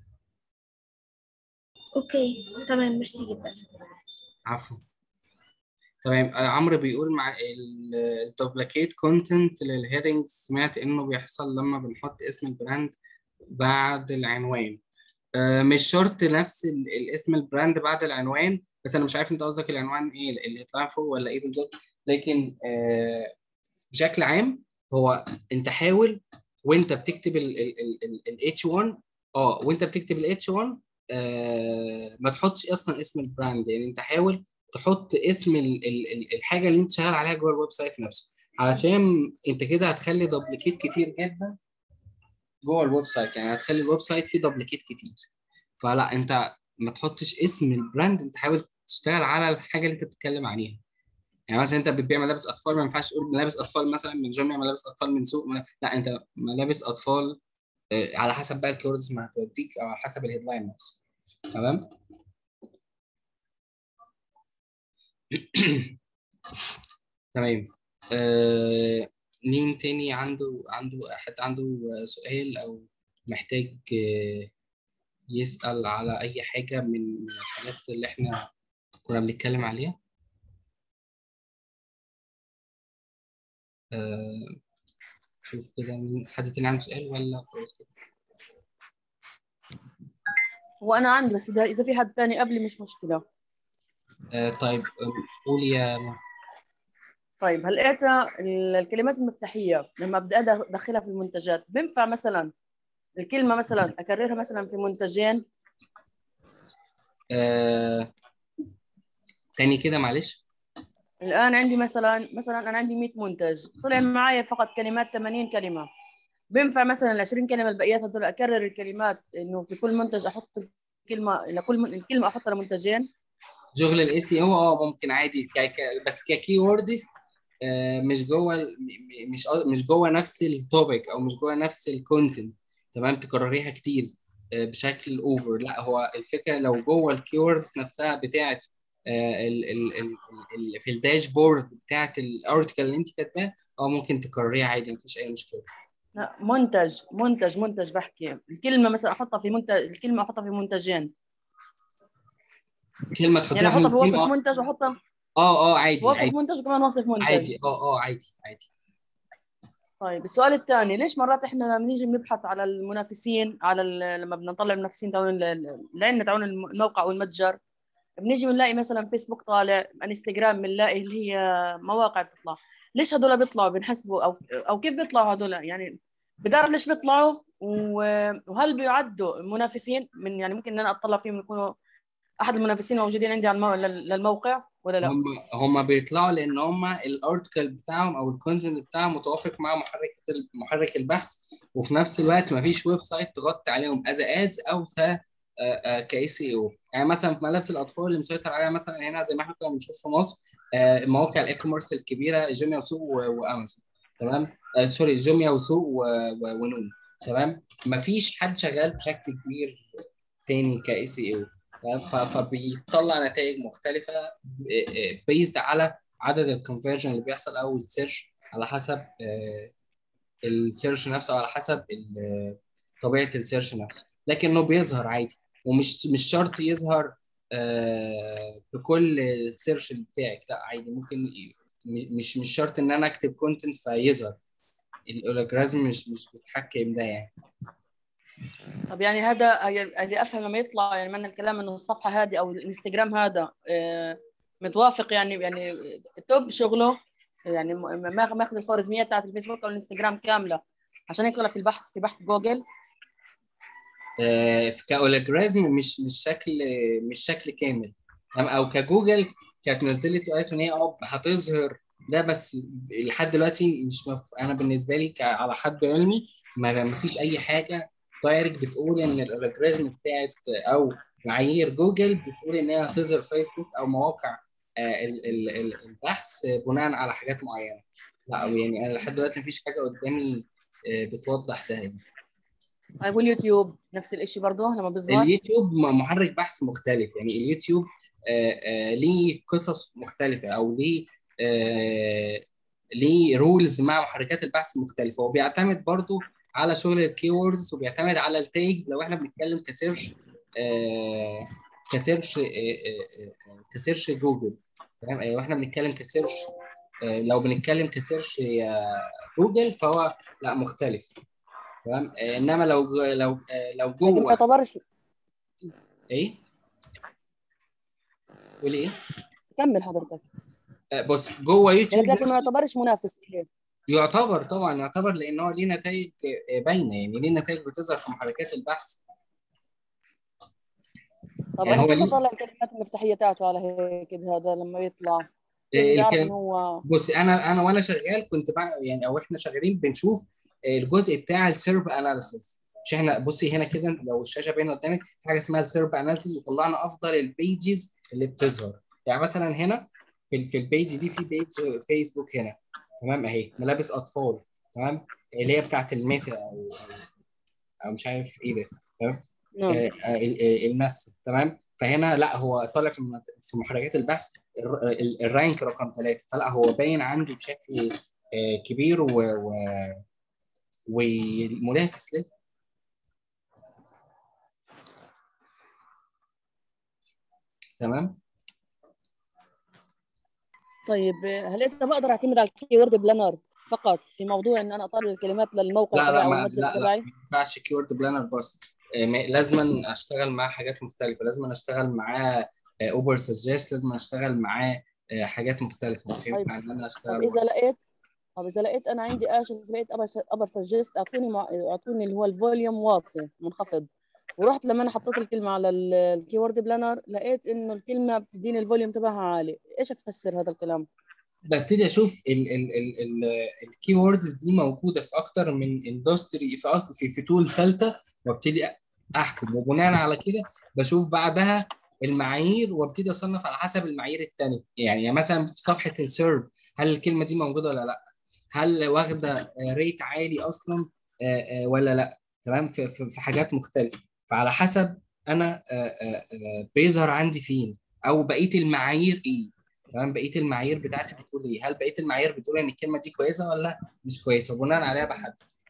اوكي تمام ميرسي جدا عفوا تمام آه، عمرو بيقول مع الدوبليكيت كونتنت للهيدنج سمعت انه بيحصل لما بنحط اسم البراند بعد العنوان آه، مش شرط نفس ال- الاسم البراند بعد العنوان بس انا مش عارف انت قصدك العنوان ايه اللي يطلع فوق ولا ايه بالظبط لكن آه، بشكل عام هو انت حاول وانت بتكتب ال H1 اه وانت بتكتب ال H1 آه، ما تحطش اصلا اسم البراند يعني انت حاول تحط اسم ال ال ال الحاجه اللي انت شغال عليها جوه الويب سايت نفسه علشان انت كده هتخلي دوبليكيت كتير جدا جوه الويب سايت يعني هتخلي الويب سايت فيه دوبليكيت كتير فلا انت ما تحطش اسم البراند انت حاول تشتغل على الحاجه اللي انت بتتكلم عليها يعني مثلا انت بتبيع ملابس اطفال ما ينفعش تقول ملابس اطفال مثلا من جميع ملابس اطفال من سوق مل- لا انت ملابس اطفال آه، على حسب بقى الكيوردز ما هتوديك او على حسب الهيدلاين نفسه تمام تمام آه مين تاني عنده عنده حد عنده سؤال او محتاج آه، يسأل على اي حاجة من الحاجات اللي احنا كنا بنتكلم عليها آه شوف كده مين حد تاني عنده سؤال ولا خلاص كده وانا عندي بس بدها اذا في حد تاني قبلي مش مشكله آه طيب آم، قولي يا م- طيب هل إعطى ال- الكلمات المفتاحيه لما بدي أد- ادخلها في المنتجات بينفع مثلا الكلمه مثلا اكررها مثلا في منتجين آه تاني كده معلش الان عندي مثلا مثلا انا عندي 100 منتج طلع معايا فقط كلمات 80 كلمه بينفع مثلا ال 20 كلمه البقيات هدول اكرر الكلمات انه في كل منتج احط الكلمه لكل من الكلمه احطها لمنتجين شغل الاس اي او اه ممكن عادي ك... ك... بس ككي ووردز آه مش جوه ال- م- م- مش مش جوه نفس التوبيك او مش جوه نفس الكونتنت تمام تكرريها كتير آه بشكل اوفر لا هو الفكره لو جوه الكيوردز نفسها بتاعت آه ال... ال... ال... ال... في الداشبورد بتاعت الارتكل اللي انت كاتباه اه ممكن تكرريها عادي مفيش اي مشكله لا منتج منتج منتج بحكي الكلمه مثلا احطها في منتج الكلمه احطها في منتجين كلمه تحطيها يعني احطها في وصف اه منتج واحطها اه آه، عادي وصف عادي منتج وكمان وصف منتج عادي اه اه عادي عادي طيب السؤال الثاني ليش مرات احنا لما بنيجي بنبحث على المنافسين على ال- لما بدنا نطلع المنافسين تاعون ال- ال- العلة تاعون الم- الموقع او المتجر بنيجي بنلاقي مثلا فيسبوك طالع انستغرام بنلاقي اللي هي مواقع بتطلع ليش هدول بيطلعوا بنحسبوا او او كيف بيطلعوا هدول يعني بتعرف ليش بيطلعوا و- وهل بيعدوا منافسين من يعني ممكن ان انا اطلع فيهم يكونوا احد المنافسين موجودين عندي على المو... لل- للموقع ولا لا هم هم بيطلعوا لان هم الارتكل بتاعهم او الكونتنت بتاعهم متوافق مع محرك محرك البحث وفي نفس الوقت ما فيش ويب سايت تغطي عليهم از ادز او س كاي سي او يعني مثلا في ملابس الاطفال اللي مسيطر عليها مثلا هنا زي ما احنا كنا بنشوف في مصر آه، مواقع الاي كوميرس الكبيره جوميا وسوق و- وامازون تمام آه، سوري جوميا وسوق و- و- ونون تمام ما فيش حد شغال بشكل كبير تاني كاي سي او تمام ف- فبيطلع نتائج مختلفه بيزد على عدد الكونفرجن اللي بيحصل او السيرش على حسب السيرش نفسه على حسب ال- طبيعه السيرش نفسه لكنه بيظهر عادي ومش مش شرط يظهر آه، بكل السيرش بتاعك لا عادي ممكن ي- مش مش شرط ان انا اكتب كونتنت فيظهر الاولوجرازم مش مش بيتحكم ده يعني طب يعني هذا هذه افهم لما يطلع يعني معنى الكلام انه الصفحه هذه او الانستغرام هذا آه، متوافق يعني يعني توب شغله يعني م- ما- ماخذ الخوارزميات بتاعت الفيسبوك او الانستغرام كامله عشان يطلع في البحث في بحث جوجل آه، كاولوجرازم مش مش شكل مش شكل كامل تمام؟ او كجوجل كانت نزلت وقالت ان هي اه هتظهر ده بس لحد دلوقتي مش مف... انا بالنسبه لي ك- على حد علمي ما ما فيش اي حاجه دايركت بتقول ان الاولوجرازم بتاعت او معايير جوجل بتقول ان هي هتظهر فيسبوك او مواقع آه، ال- ال- ال- البحث بناء على حاجات معينه لا يعني انا لحد دلوقتي مفيش حاجه قدامي آه، بتوضح ده يعني. طيب واليوتيوب نفس الشيء برضه لما بيظهر اليوتيوب م- محرك بحث مختلف يعني اليوتيوب آه، آه، ليه قصص مختلفة أو ليه آه، ليه رولز مع محركات البحث مختلفة وبيعتمد برضو على شغل الكيوردز وبيعتمد على التاجز لو احنا بنتكلم كسيرش آه، كسيرش آه، آه، آه، كسيرش جوجل تمام ايوه احنا بنتكلم كسيرش آه، لو بنتكلم كسيرش آه، جوجل فهو لا مختلف تمام آه، انما لو جو- لو آه، لو لكن ما جوه يعتبرش ايه قولي ايه كمل حضرتك آه، بص جوه يوتيوب قلت لكن ما نفسه يعتبرش منافس إليه. يعتبر طبعا يعتبر لان هو ليه نتائج آه، باينه يعني ليه نتائج بتظهر في محركات البحث طب يعني انا هو كيف ليه- اطلع الكلمات المفتاحيه تاعته على هيك هذا لما يطلع آه، كيف بعرف كان- انه هو بص انا انا وانا شغال كنت بقى يعني او احنا شغالين بنشوف الجزء بتاع السيرب اناليسيس مش احنا بصي هنا كده لو الشاشه باينه قدامك في حاجه اسمها السيرب اناليسيس وطلعنا افضل البيجز اللي بتظهر يعني مثلا هنا في في البيج دي في بيج فيسبوك هنا تمام اهي ملابس اطفال تمام اللي هي بتاعت المسا او او مش عارف ايه ده تمام نعم آه، آه، ال- آه، المس تمام فهنا لا هو طالع في المنط- في محركات البحث الر- ال- الرانك رقم ثلاثة فلا هو باين عندي بشكل آه، كبير و و ومنافس له تمام طيب هل انت بقدر اعتمد على الكي وورد بلانر فقط في موضوع ان انا اطلع الكلمات للموقع لا تبعي لا او ما المتجر لا لا تبعي ما ينفعش كيورد بلانر بس آه، ما- لازم اشتغل معاه حاجات مختلفة لازم اشتغل معاه اوبر سجست لازم اشتغل معاه آه، حاجات مختلفة ما طيب ينفع ان انا طب اشتغل اذا لقيت طب اذا لقيت انا عندي اشرف لقيت ابر ابر سجست اعطوني مع... اعطوني اللي هو الفوليوم واطي منخفض ورحت لما انا حطيت الكلمه على الكي وورد بلانر لقيت انه الكلمه بتديني الفوليوم تبعها عالي ايش افسر هذا الكلام ببتدي اشوف الكي ووردز دي موجوده في اكتر من اندستري في أك- في في تول ثالثه وابتدي احكم وبناء على كده بشوف بعدها المعايير وابتدي اصنف على حسب المعايير الثانيه يعني مثلا في صفحه السيرب هل الكلمه دي موجوده ولا لا هل واخده ريت عالي اصلا آه، آه، ولا لا تمام في في في حاجات مختلفه فعلى حسب انا آه، آه، آه، بيظهر عندي فين او بقيه المعايير ايه تمام بقيه المعايير بتاعتي بتقول ايه هل بقيه المعايير بتقول ان الكلمه دي كويسه ولا مش كويسه وبناء عليها بحدد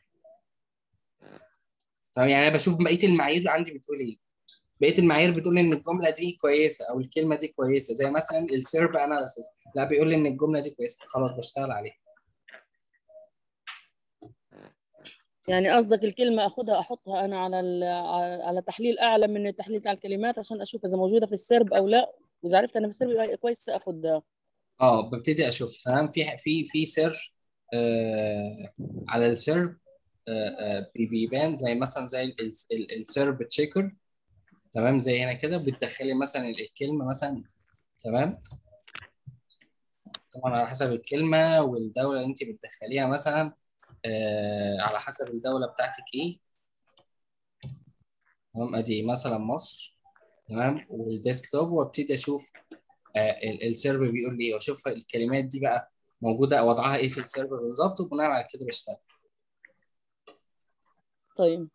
تمام يعني انا بشوف بقيه المعايير عندي بتقول ايه بقيه المعايير بتقول ان الجمله دي كويسه او الكلمه دي كويسه زي مثلا السيرب اناليسيس لا بيقول لي ان الجمله دي كويسه خلاص بشتغل عليها يعني قصدك الكلمة أخدها أحطها أنا على ال- على على تحليل أعلى من التحليل بتاع الكلمات عشان أشوف إذا موجودة في السرب أو لا وإذا عرفت أنا في السرب يبقى كويس أخدها اه ببتدي اشوف فاهم في في في سيرش آه على السيرب آه آه بي- بيبان زي مثلا زي ال- ال- السيرب تشيكر تمام زي هنا كده بتدخلي مثلا الكلمه مثلا تمام طبعا على حسب الكلمه والدوله اللي انت بتدخليها مثلا آه على حسب الدوله بتاعتك ايه تمام ادي مثلا مصر تمام والديسكتوب وابتدي اشوف آه ال- السيرفر بيقول لي ايه واشوف الكلمات دي بقى موجوده وضعها ايه في السيرفر بالظبط وبناء على كده بشتغل طيب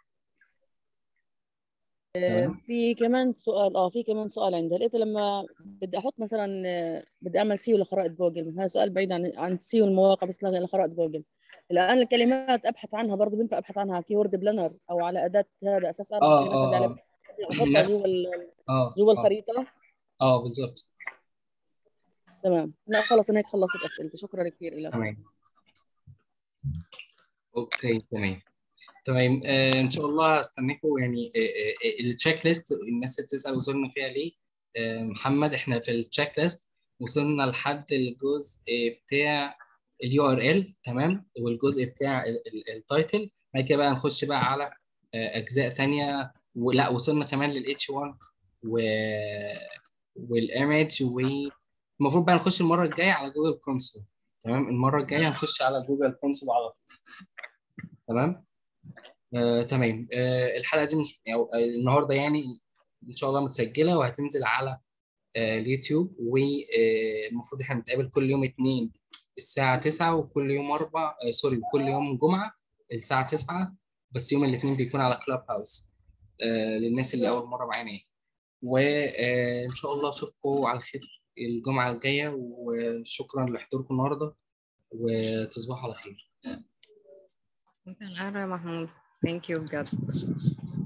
تمام في كمان سؤال اه في كمان سؤال عندي لقيت لما بدي احط مثلا آه، بدي اعمل سيو لخرائط جوجل هذا سؤال بعيد عن عن سيو المواقع بس لخرائط جوجل الان الكلمات ابحث عنها برضه بينفع ابحث عنها على كيورد بلانر او على اداه هذا اساس اعرف اه الكلمات اللي على اه بالي اه احطها نفس جوا ال- اه جوا اه الخريطه اه بالظبط تمام لا خلص انا هيك خلصت اسئلتي شكرا كثير لك تمام اوكي تمام تمام آه ان شاء الله هستناكم يعني آه آه التشيك ليست الناس اللي بتسال وصلنا فيها ليه آه محمد احنا في التشيك ليست وصلنا لحد الجزء بتاع اليو ار ال تمام والجزء بتاع التايتل بعد كده بقى نخش بقى على آه اجزاء تانية ولا وصلنا كمان للاتش 1 و والايمج والمفروض بقى نخش المره الجايه على جوجل كونسول تمام المره الجايه هنخش على جوجل كونسول على طول تمام آه، تمام آه، الحلقه دي مش يعني آه، النهارده يعني ان شاء الله متسجله وهتنزل على آه، اليوتيوب والمفروض احنا نتقابل كل يوم اثنين الساعه 9 وكل يوم اربع آه، سوري وكل يوم جمعه الساعه 9 بس يوم الاثنين بيكون على كلاب هاوس آه، للناس اللي اول مره معانا يعني وان شاء الله اشوفكم على خير الجمعه الجايه وشكرا لحضوركم النهارده وتصبحوا على خير انت الأعلى يا محمود ثانك يو بجد